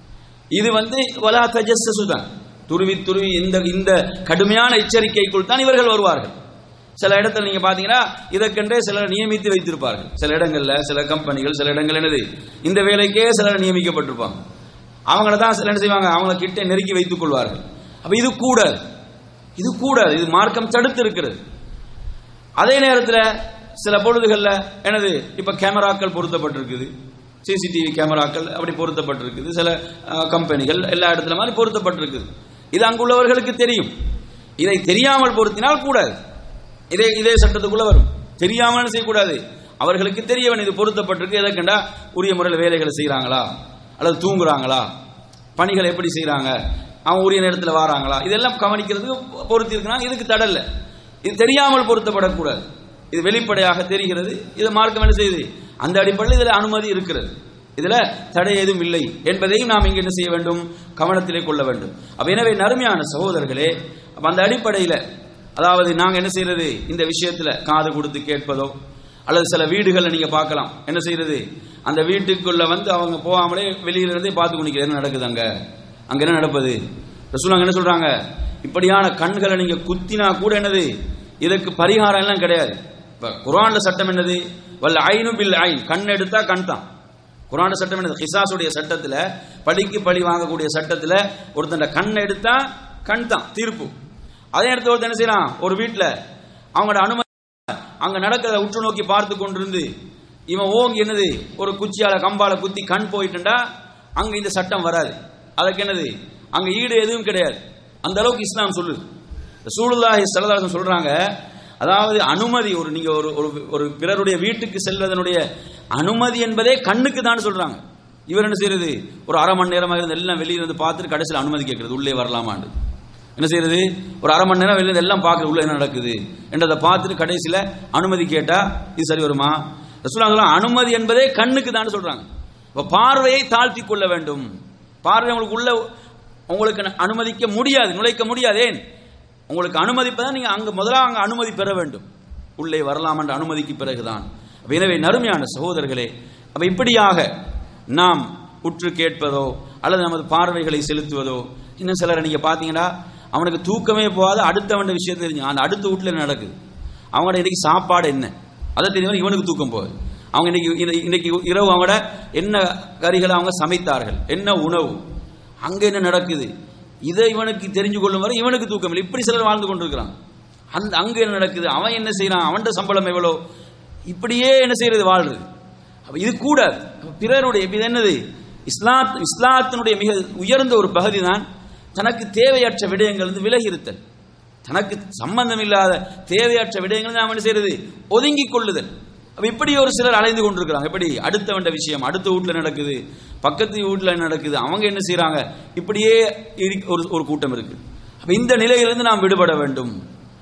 இது வந்து வலா தஜஸ்ஸு தான் துருவி துருவி இந்த இந்த கடுமையான எச்சரிக்கைக்குள் தான் இவர்கள் வருவார்கள் சில இடத்துல நீங்க பாத்தீங்கன்னா இதற்கென்றே சிலர் நியமித்து வைத்திருப்பார்கள் சில இடங்கள்ல சில கம்பெனிகள் சில இடங்கள் என்னது இந்த வேலைக்கே சிலர் நியமிக்கப்பட்டிருப்பாங்க அவங்கள தான் சில என்ன செய்வாங்க அவங்கள கிட்ட நெருக்கி வைத்துக் கொள்வார்கள் அப்ப இது கூடாது இது கூடாது இது மார்க்கம் தடுத்து இருக்கிறது அதே நேரத்தில் சில பொழுதுகளில் என்னது இப்ப கேமராக்கள் பொருத்தப்பட்டிருக்குது சிசிடிவி கேமராக்கள் அப்படி பொருத்தப்பட்டிருக்குது சில அஹ், கம்பெனிகள் எல்லா இடத்துல மாதிரி பொருத்தப்பட்டிருக்குது இது அங்குள்ளவர்களுக்கு தெரியும் இதை தெரியாமல் பொருத்தினால் கூடாது இதே இதே சட்டத்துக்குள்ள வரும் தெரியாமல் செய்யக்கூடாது அவர்களுக்கு தெரியவன் இது பொருத்தப்பட்டிருக்கு எதை கண்டா உரிய முறையில் வேலைகளை செய்கிறாங்களா அல்லது தூங்குறாங்களா பணிகளை எப்படி செய்கிறாங்க அவன் உரிய நேரத்தில் வாராங்களா இதெல்லாம் கவனிக்கிறதுக்கு பொருத்தி இருக்கிறாங்க இதுக்கு தடல்ல இது தெரியாமல் பொருத்தப்படக்கூடாது இது வெளிப்படையாக தெரிகிறது இது மார்க்கம் என்ன செய்யுது அந்த அடிப்படையில் இதில் அனுமதி இருக்கிறது இதுல தடை எதுவும் இல்லை என்பதையும் நாம் இங்க என்ன செய்ய வேண்டும் கவனத்திலே கொள்ள வேண்டும் அப்ப எனவே நறுமையான சகோதரர்களே அப்ப அந்த அடிப்படையில் அதாவது நாங்க என்ன செய்யறது இந்த விஷயத்துல காது கொடுத்து கேட்பதோ அல்லது சில வீடுகளில் நீங்க பார்க்கலாம் என்ன செய்யறது அந்த வீட்டுக்குள்ள வந்து அவங்க போகாமலே வெளியில இருந்தே பார்த்து கொண்டிருக்கிறது என்ன நடக்குது அங்க அங்க என்ன நடப்பது ரசூலாங்க என்ன சொல்றாங்க இப்படியான கண்களை நீங்க குத்தினா கூட என்னது இதற்கு பரிகாரம் எல்லாம் கிடையாது இப்ப குரான்ல சட்டம் என்னது வல்ல ஐனு பில் ஐன் கண் எடுத்தா கண் தான் குரான் சட்டம் என்னது ஹிசாசுடைய சட்டத்துல பழிக்கு பழி வாங்கக்கூடிய சட்டத்துல ஒருத்தன் கண் எடுத்தா கண் தான் தீர்ப்பு அதே இடத்துல ஒருத்தன் என்ன செய்யறான் ஒரு வீட்டுல அவங்களோட அனுமதி அங்க நடக்கிறத உற்று நோக்கி பார்த்து கொண்டிருந்து இவன் ஓங்கி என்னது ஒரு குச்சியால கம்பால குத்தி கண் போயிட்டுண்டா அங்க இந்த சட்டம் வராது அதுக்கு என்னது அங்க ஈடு எதுவும் கிடையாது அந்த அளவுக்கு இஸ்லாம் சொல்லுது சூழுல்லாஹி சல்லல்லாஹு சொல்றாங்க அதாவது அனுமதி ஒரு நீங்க ஒரு ஒரு ஒரு பிறருடைய வீட்டுக்கு செல்வதனுடைய அனுமதி என்பதே கண்ணுக்கு தான் சொல்றாங்க இவர் என்ன செய்யறது ஒரு அரை மணி நேரமாக இருந்து எல்லாம் வெளியில இருந்து பார்த்துட்டு கடைசியில் அனுமதி கேட்கறது உள்ளே வரலாமாண்டு என்ன செய்யறது ஒரு அரை மணி நேரம் வெளியில இருந்து எல்லாம் பார்க்கறது உள்ள என்ன நடக்குது என்றதை பார்த்துட்டு கடைசியில அனுமதி கேட்டா இது சரி வருமா ரசூலுல்லாஹி அனுமதி என்பதே கண்ணுக்கு தான் சொல்றாங்க இப்ப பார்வையை தாழ்த்தி கொள்ள வேண்டும் பார்வை உங்களுக்கு உள்ள உங்களுக்கு அனுமதிக்க முடியாது நுழைக்க முடியாது ஏன் உங்களுக்கு அனுமதிப்பதான் நீங்க அங்க முதலாக அங்க அனுமதி பெற வேண்டும் உள்ளே வரலாம் என்ற அனுமதிக்கு பிறகுதான் அப்ப எனவே நறுமையான சகோதரர்களே அப்ப இப்படியாக நாம் உற்று கேட்பதோ அல்லது நமது பார்வைகளை செலுத்துவதோ இன்னும் சிலரை நீங்க பாத்தீங்கன்னா அவனுக்கு தூக்கமே போகாத அடுத்தவன் விஷயம் தெரிஞ்சு அந்த அடுத்த வீட்டுல என்ன நடக்குது அவங்களோட இன்னைக்கு சாப்பாடு என்ன அதை தெரிஞ்சவன் இவனுக்கு தூக்கம் போகுது அவங்க இன்னைக்கு இன்னைக்கு- இன்னைக்கு இரவு அவங்களோட என்ன கறிகளை அவங்க சமைத்தார்கள் என்ன உணவு அங்க என்ன நடக்குது இதை இவனுக்கு தெரிஞ்சு கொள்ளும் வரை இவனுக்கு தூக்கம் இல்லை இப்படி சிலர் வாழ்ந்து கொண்டிருக்கிறான் அந்த அங்க என்ன நடக்குது அவன் என்ன செய்யறான் அவன்கிட்ட சம்பளம் எவ்வளோ இப்படியே என்ன செய்யறது வாழ்றது அப்ப இது கூட பிறருடைய இப்ப இது என்னது இஸ்லாத் இஸ்லாத்தினுடைய மிக உயர்ந்த ஒரு பகுதி தான் தனக்கு தேவையற்ற விடயங்கள் இருந்து விலகி இருத்தல் தனக்கு சம்பந்தம் இல்லாத தேவையற்ற விடயங்கள் நாம் என்ன செய்யறது ஒதுங்கிக் கொள்ளுதல் அப்ப இப்படி ஒரு சிலர் அலைந்து கொண்டிருக்கிறாங்க எப்படி அடுத்தவண்ட விஷயம் அடுத்த வீட்டுல நடக்குது பக்கத்து வீட்டுல நடக்குது அவங்க என்ன செய்றாங்க இப்படியே இரு- ஒரு ஒரு கூட்டம் இருக்கு அப்ப இந்த நிலையிலிருந்து நாம் விடுபட வேண்டும்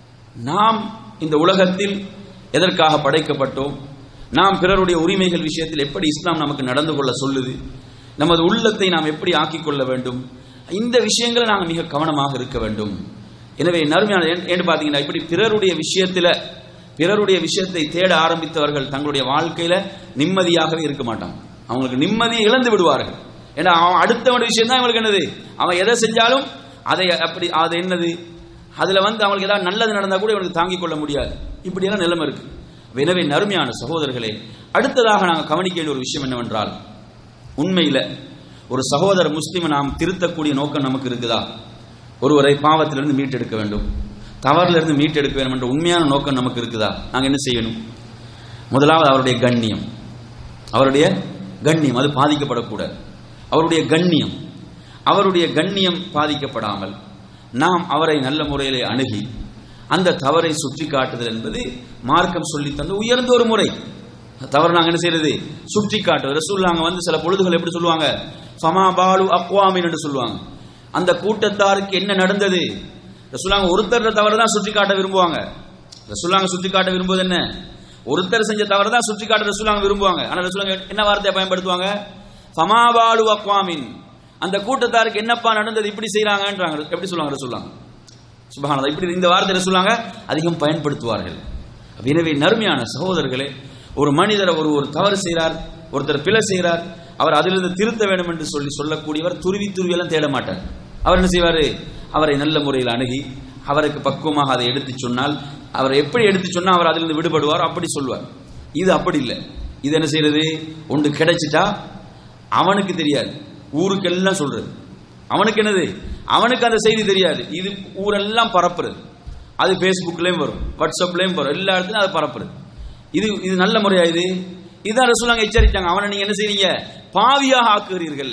நாம் இந்த உலகத்தில் எதற்காக படைக்கப்பட்டோம் நாம் பிறருடைய உரிமைகள் விஷயத்தில் எப்படி இஸ்லாம் நமக்கு நடந்து கொள்ள சொல்லுது நமது உள்ளத்தை நாம் எப்படி ஆக்கிக் கொள்ள வேண்டும் இந்த விஷயங்களை நாங்கள் மிக கவனமாக இருக்க வேண்டும் எனவே நறுமையான ஏன் ஏன்னு பார்த்தீங்கன்னா இப்படி பிறருடைய விஷயத்தில் பிறருடைய விஷயத்தை தேட ஆரம்பித்தவர்கள் தங்களுடைய வாழ்க்கையில நிம்மதியாகவே இருக்க மாட்டாங்க அவங்களுக்கு நிம்மதியை இழந்து விடுவார்கள் ஏன்னா அவன் அடுத்தவன் விஷயம் தான் இவங்களுக்கு என்னது அவன் எதை செஞ்சாலும் அதை அப்படி அது என்னது அதுல வந்து அவங்களுக்கு ஏதாவது நல்லது நடந்தா கூட இவனுக்கு தாங்கிக் கொள்ள முடியாது இப்படியெல்லாம் நிலைமை இருக்கு எனவே நறுமையான சகோதரர்களே அடுத்ததாக நாங்கள் கவனிக்க வேண்டிய ஒரு விஷயம் என்னவென்றால் உண்மையில ஒரு சகோதர முஸ்லிமை நாம் திருத்தக்கூடிய நோக்கம் நமக்கு இருக்குதா ஒருவரை பாவத்திலிருந்து மீட்டெடுக்க வேண்டும் தவறிலிருந்து மீட்டெடுக்க வேண்டும் என்ற உண்மையான நோக்கம் நமக்கு இருக்குதா நாங்கள் என்ன செய்யணும் முதலாவது அவருடைய கண்ணியம் அவருடைய கண்ணியம் அது பாதிக்கப்படக்கூடாது அவருடைய கண்ணியம் அவருடைய கண்ணியம் பாதிக்கப்படாமல் நாம் அவரை நல்ல முறையிலே அணுகி அந்த தவறை சுட்டி காட்டுதல் என்பது மார்க்கம் சொல்லி தந்த உயர்ந்த ஒரு முறை தவறு நாங்க என்ன செய்யறது சுட்டி காட்டுவது ரசூல்லாங்க வந்து சில பொழுதுகள் எப்படி சொல்லுவாங்க ஃபமா பாலு அக்வாமின் என்று சொல்லுவாங்க அந்த கூட்டத்தாருக்கு என்ன நடந்தது ரசூலாங்க ஒருத்தர் தவறு தான் சுட்டி காட்ட விரும்புவாங்க ரசூலாங்க சுட்டி காட்ட விரும்புவது என்ன ஒருத்தர் செஞ்ச தவறு தான் சுட்டி காட்ட ரசூலாங்க விரும்புவாங்க ஆனா ரசூலாங்க என்ன வார்த்தையை பயன்படுத்துவாங்க ஃபமா பாலு அக்வாமின் அந்த கூட்டத்தாருக்கு என்னப்பா நடந்தது இப்படி செய்யறாங்கன்றாங்க எப்படி சொல்லுவாங்க ரசூலாங்க சுபஹானல்லாஹ் இப்படி இந்த வார்த்தை சொல்லுவாங்க அதிகம் பயன்படுத்துவார்கள் எனவே நறுமையான சகோதரர்களே ஒரு மனிதர் ஒரு ஒரு தவறு செய்கிறார் ஒருத்தர் பிழை செய்கிறார் அவர் அதிலிருந்து திருத்த வேண்டும் என்று சொல்லி சொல்லக்கூடியவர் துருவி துருவி எல்லாம் தேட மாட்டார் அவர் என்ன செய்வாரு அவரை நல்ல முறையில் அணுகி அவருக்கு பக்குவமாக அதை எடுத்து சொன்னால் அவர் எப்படி எடுத்து சொன்னா அவர் அதிலிருந்து விடுபடுவார் அப்படி சொல்வார் இது அப்படி இல்லை இது என்ன செய்யறது ஒன்று கிடைச்சிட்டா அவனுக்கு தெரியாது ஊருக்கெல்லாம் சொல்றது அவனுக்கு என்னது அவனுக்கு அந்த செய்தி தெரியாது இது ஊரெல்லாம் பரப்புறது அது ஃபேஸ்புக்லயும் வரும் வாட்ஸ்அப்லயும் வரும் எல்லா இடத்துலயும் அதை பரப்புறது இது இது நல்ல முறையா இது இதான் ரசூலாங்க எச்சரித்தாங்க அவனை நீங்க என்ன செய்றீங்க பாவியாக ஆக்குகிறீர்கள்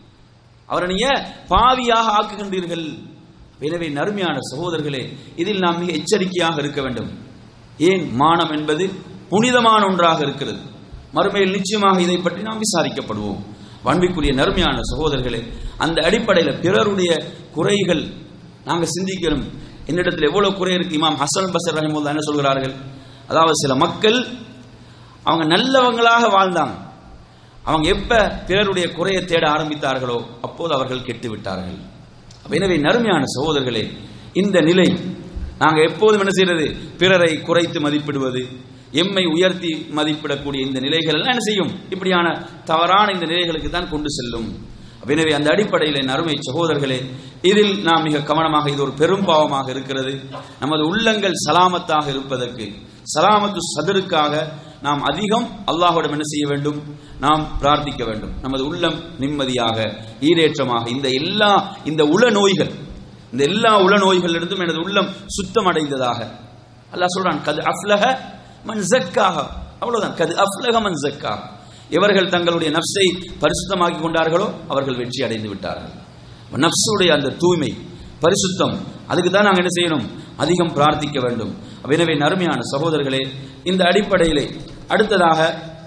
அவரை நீங்க பாவியாக ஆக்குகின்றீர்கள் எனவே நறுமையான சகோதரர்களே இதில் நாம் மிக எச்சரிக்கையாக இருக்க வேண்டும் ஏன் மானம் என்பது புனிதமான ஒன்றாக இருக்கிறது மறுமையில் நிச்சயமாக இதை பற்றி நாம் விசாரிக்கப்படுவோம் அன்பிற்குரிய நறுமையான சகோதரர்களே அந்த அடிப்படையில் பிறருடைய குறைகள் நாங்கள் சிந்திக்கணும் என்னிடத்தில் எவ்வளவு குறை இருக்கு இமாம் ஹசன் பசர் ரஹிமுல்லா என்ன சொல்கிறார்கள் அதாவது சில மக்கள் அவங்க நல்லவங்களாக வாழ்ந்தாங்க அவங்க எப்ப பிறருடைய குறையை தேட ஆரம்பித்தார்களோ அப்போது அவர்கள் கெட்டு விட்டார்கள் அப்ப எனவே நறுமையான சகோதரர்களே இந்த நிலை நாங்க எப்போதும் என்ன செய்யறது பிறரை குறைத்து மதிப்பிடுவது எம்மை உயர்த்தி மதிப்பிடக்கூடிய இந்த நிலைகள் எல்லாம் என்ன செய்யும் இப்படியான தவறான இந்த நிலைகளுக்கு தான் கொண்டு செல்லும் அப்ப எனவே அந்த அடிப்படையில் என் அருமை சகோதரர்களே இதில் நாம் மிக கவனமாக இது ஒரு பெரும் பாவமாக இருக்கிறது நமது உள்ளங்கள் சலாமத்தாக இருப்பதற்கு சலாமத்து சதருக்காக நாம் அதிகம் அல்லாஹ்விடம் என்ன செய்ய வேண்டும் நாம் பிரார்த்திக்க வேண்டும் நமது உள்ளம் நிம்மதியாக ஈரேற்றமாக இந்த எல்லா இந்த உள நோய்கள் இந்த எல்லா உள நோய்களிலிருந்தும் எனது உள்ளம் சுத்தம் அடைந்ததாக அல்லாஹ் சொல்றான் கது அஃப்லஹ மன் ஜக்காக அவ்வளவுதான் கது அஃப்லஹ மன் ஜக்காக எவர்கள் தங்களுடைய நப்சை பரிசுத்தமாக்கி கொண்டார்களோ அவர்கள் வெற்றி அடைந்து விட்டார்கள் நப்சுடைய அந்த தூய்மை பரிசுத்தம் அதுக்கு தான் நாங்கள் என்ன செய்யணும் அதிகம் பிரார்த்திக்க வேண்டும் எனவே நறுமையான சகோதரர்களே இந்த அடிப்படையிலே அடுத்ததாக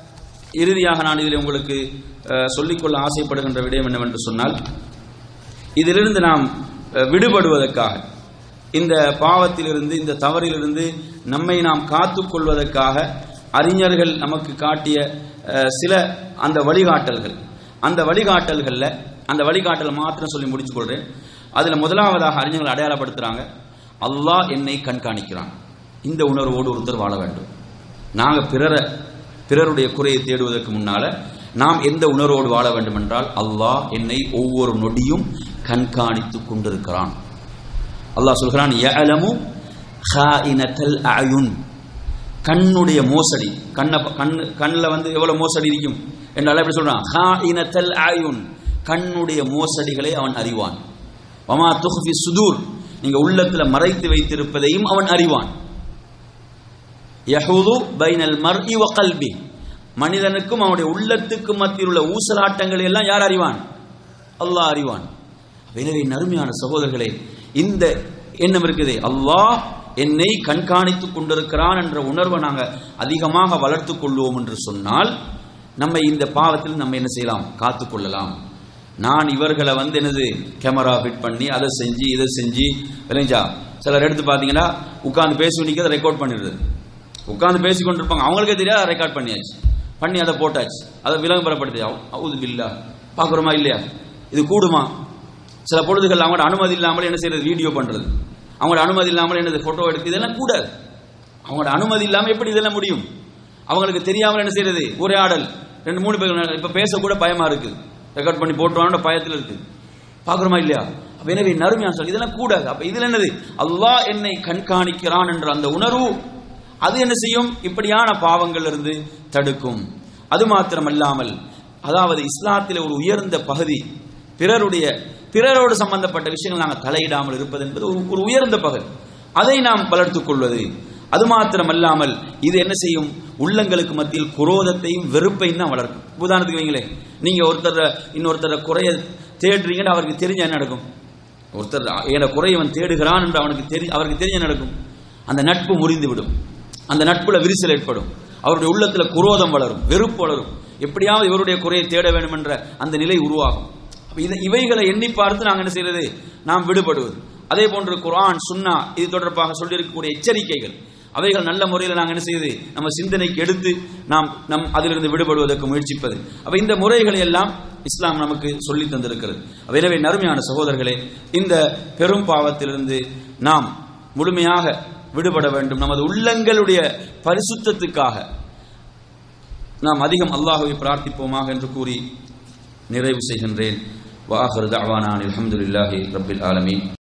இறுதியாக நான் இதில் உங்களுக்கு அஹ், சொல்லிக்கொள்ள ஆசைப்படுகின்ற விடயம் என்னவென்று சொன்னால் இதிலிருந்து நாம் அஹ், விடுபடுவதற்காக இந்த பாவத்திலிருந்து இந்த தவறிலிருந்து நம்மை நாம் காத்துக் கொள்வதற்காக அறிஞர்கள் நமக்கு காட்டிய அஹ், சில அந்த வழிகாட்டல்கள் அந்த வழிகாட்டல்கள்ல அந்த வழிகாட்டல் மாத்திரம் சொல்லி முடிச்சு கொள்றேன் அதுல முதலாவதாக அறிஞர்கள் அடையாளப்படுத்துறாங்க அல்லாஹ் என்னை கண்காணிக்கிறான் இந்த உணர்வோடு ஒருத்தர் வாழ வேண்டும் நாங்க பிறரை பிறருடைய குறையை தேடுவதற்கு முன்னால நாம் எந்த உணர்வோடு வாழ வேண்டும் என்றால் அல்லாஹ் என்னை ஒவ்வொரு நொடியும் கண்காணித்துக் கொண்டிருக்கிறான் அல்லாஹ் சொல்கிறான் யஅலமு ஹாயினத்தல் அயுன் கண்ணுடைய மோசடி கண்ண கண்ணு கண்ணில் வந்து எவ்வளவு மோசடி இருக்கும் என்றால் எப்படி சொல்றான் ஹாயினத்தல் அயுன் கண்ணுடைய மோசடிகளை அவன் அறிவான் வமா துஹ்ஃபி சுதூர் நீங்க உள்ளத்துல மறைத்து வைத்திருப்பதையும் அவன் அறிவான் யஹூது பைனல் மர்இ வ கல்பி மனிதனுக்கும் அவனுடைய உள்ளத்துக்கும் மத்தியில் உள்ள ஊசலாட்டங்களை எல்லாம் யார் அறிவான் அல்லாஹ் அறிவான் எனவே நறுமையான சகோதரர்களே இந்த எண்ணம் இருக்குது அல்லாஹ் என்னை கண்காணித்துக் கொண்டிருக்கிறான் என்ற உணர்வை நாங்க அதிகமாக வளர்த்துக் கொள்வோம் என்று சொன்னால் நம்ம இந்த பாவத்தில் நம்ம என்ன செய்யலாம் காத்துக் கொள்ளலாம் நான் இவர்களை வந்து என்னது கேமரா ஃபிட் பண்ணி அதை செஞ்சு இதை செஞ்சு விளைஞ்சா சிலர் எடுத்து பார்த்தீங்கன்னா உட்கார்ந்து பேசி நிற்கிறத ரெக்கார்ட் பண்ணிடுறது உட்கார்ந்து பேசி கொண்டிருப்பாங்க அவங்களுக்கே தெரியாது ரெக்கார்ட் பண்ணியாச்சு பண்ணி அதை போட்டாச்சு அதை விளம்பரப்படுத்தி அவுது பில்லா பார்க்குறோமா இல்லையா இது கூடுமா சில பொழுதுகள் அவங்களோட அனுமதி இல்லாமல் என்ன செய்யறது வீடியோ பண்றது அவங்களோட அனுமதி இல்லாமல் என்னது போட்டோ எடுத்து இதெல்லாம் கூடாது அவங்களோட அனுமதி இல்லாமல் எப்படி இதெல்லாம் முடியும் அவங்களுக்கு தெரியாமல் என்ன செய்யறது உரையாடல் ரெண்டு மூணு பேர் இப்ப பேசக்கூட பயமா இருக்கு ரெக்கார்ட் பண்ணி போட்டுவான பயத்தில் இருக்கு பார்க்குறோமா இல்லையா அப்ப எனவே நறுமையா சொல்லி இதெல்லாம் கூடாது அப்ப இதுல என்னது அல்லாஹ் என்னை கண்காணிக்கிறான் என்ற அந்த உணர்வு அது என்ன செய்யும் இப்படியான பாவங்கள் இருந்து தடுக்கும் அது மாத்திரமல்லாமல் அதாவது இஸ்லாத்தில் ஒரு உயர்ந்த பகுதி பிறருடைய பிறரோடு சம்பந்தப்பட்ட விஷயங்கள் நாங்கள் தலையிடாமல் இருப்பது என்பது ஒரு ஒரு உயர்ந்த பகுதி அதை நாம் வளர்த்துக் கொள்வது அது மாத்திரமல்லாமல் இது என்ன செய்யும் உள்ளங்களுக்கு மத்தியில் குரோதத்தையும் வெறுப்பையும் தான் வளர்க்கும் உதாரணத்துக்கு வைங்களேன் நீங்க ஒருத்தர் இன்னொருத்தர குறைய தேடுறீங்கன்னு அவருக்கு தெரிஞ்ச என்ன நடக்கும் ஒருத்தர் என குறையவன் தேடுகிறான் என்று அவனுக்கு தெரி அவருக்கு தெரிஞ்ச என்ன நடக்கும் அந்த நட்பு முறிந்துவிடும் அந்த நட்புல விரிசல் ஏற்படும் அவருடைய உள்ளத்துல குரோதம் வளரும் வெறுப்பு வளரும் எப்படியாவது இவருடைய குறையை தேட வேண்டும் என்ற அந்த நிலை உருவாகும் அப்ப இதை இவைகளை எண்ணி பார்த்து நாங்கள் என்ன செய்யறது நாம் விடுபடுவது அதே போன்று குர்ஆன் சுன்னா இது தொடர்பாக சொல்லியிருக்கக்கூடிய எச்சரிக்கைகள் அவைகள் நல்ல முறையில் நாங்கள் என்ன செய்யுது நம்ம சிந்தனைக்கு எடுத்து நாம் நம் அதிலிருந்து விடுபடுவதற்கு முயற்சிப்பது அப்ப இந்த முறைகளை எல்லாம் இஸ்லாம் நமக்கு சொல்லி தந்திருக்கிறது அப்ப எனவே நறுமையான சகோதரர்களே இந்த பெரும் பாவத்திலிருந்து நாம் முழுமையாக விடுபட வேண்டும் நமது உள்ளங்களுடைய பரிசுத்தத்துக்காக நாம் அதிகம் அல்லாஹுவை பிரார்த்திப்போமாக என்று கூறி நிறைவு செய்கின்றேன் வாஹர் தவானான் அல்ஹம்துலில்லாஹி ரப்பில் ஆலமீன்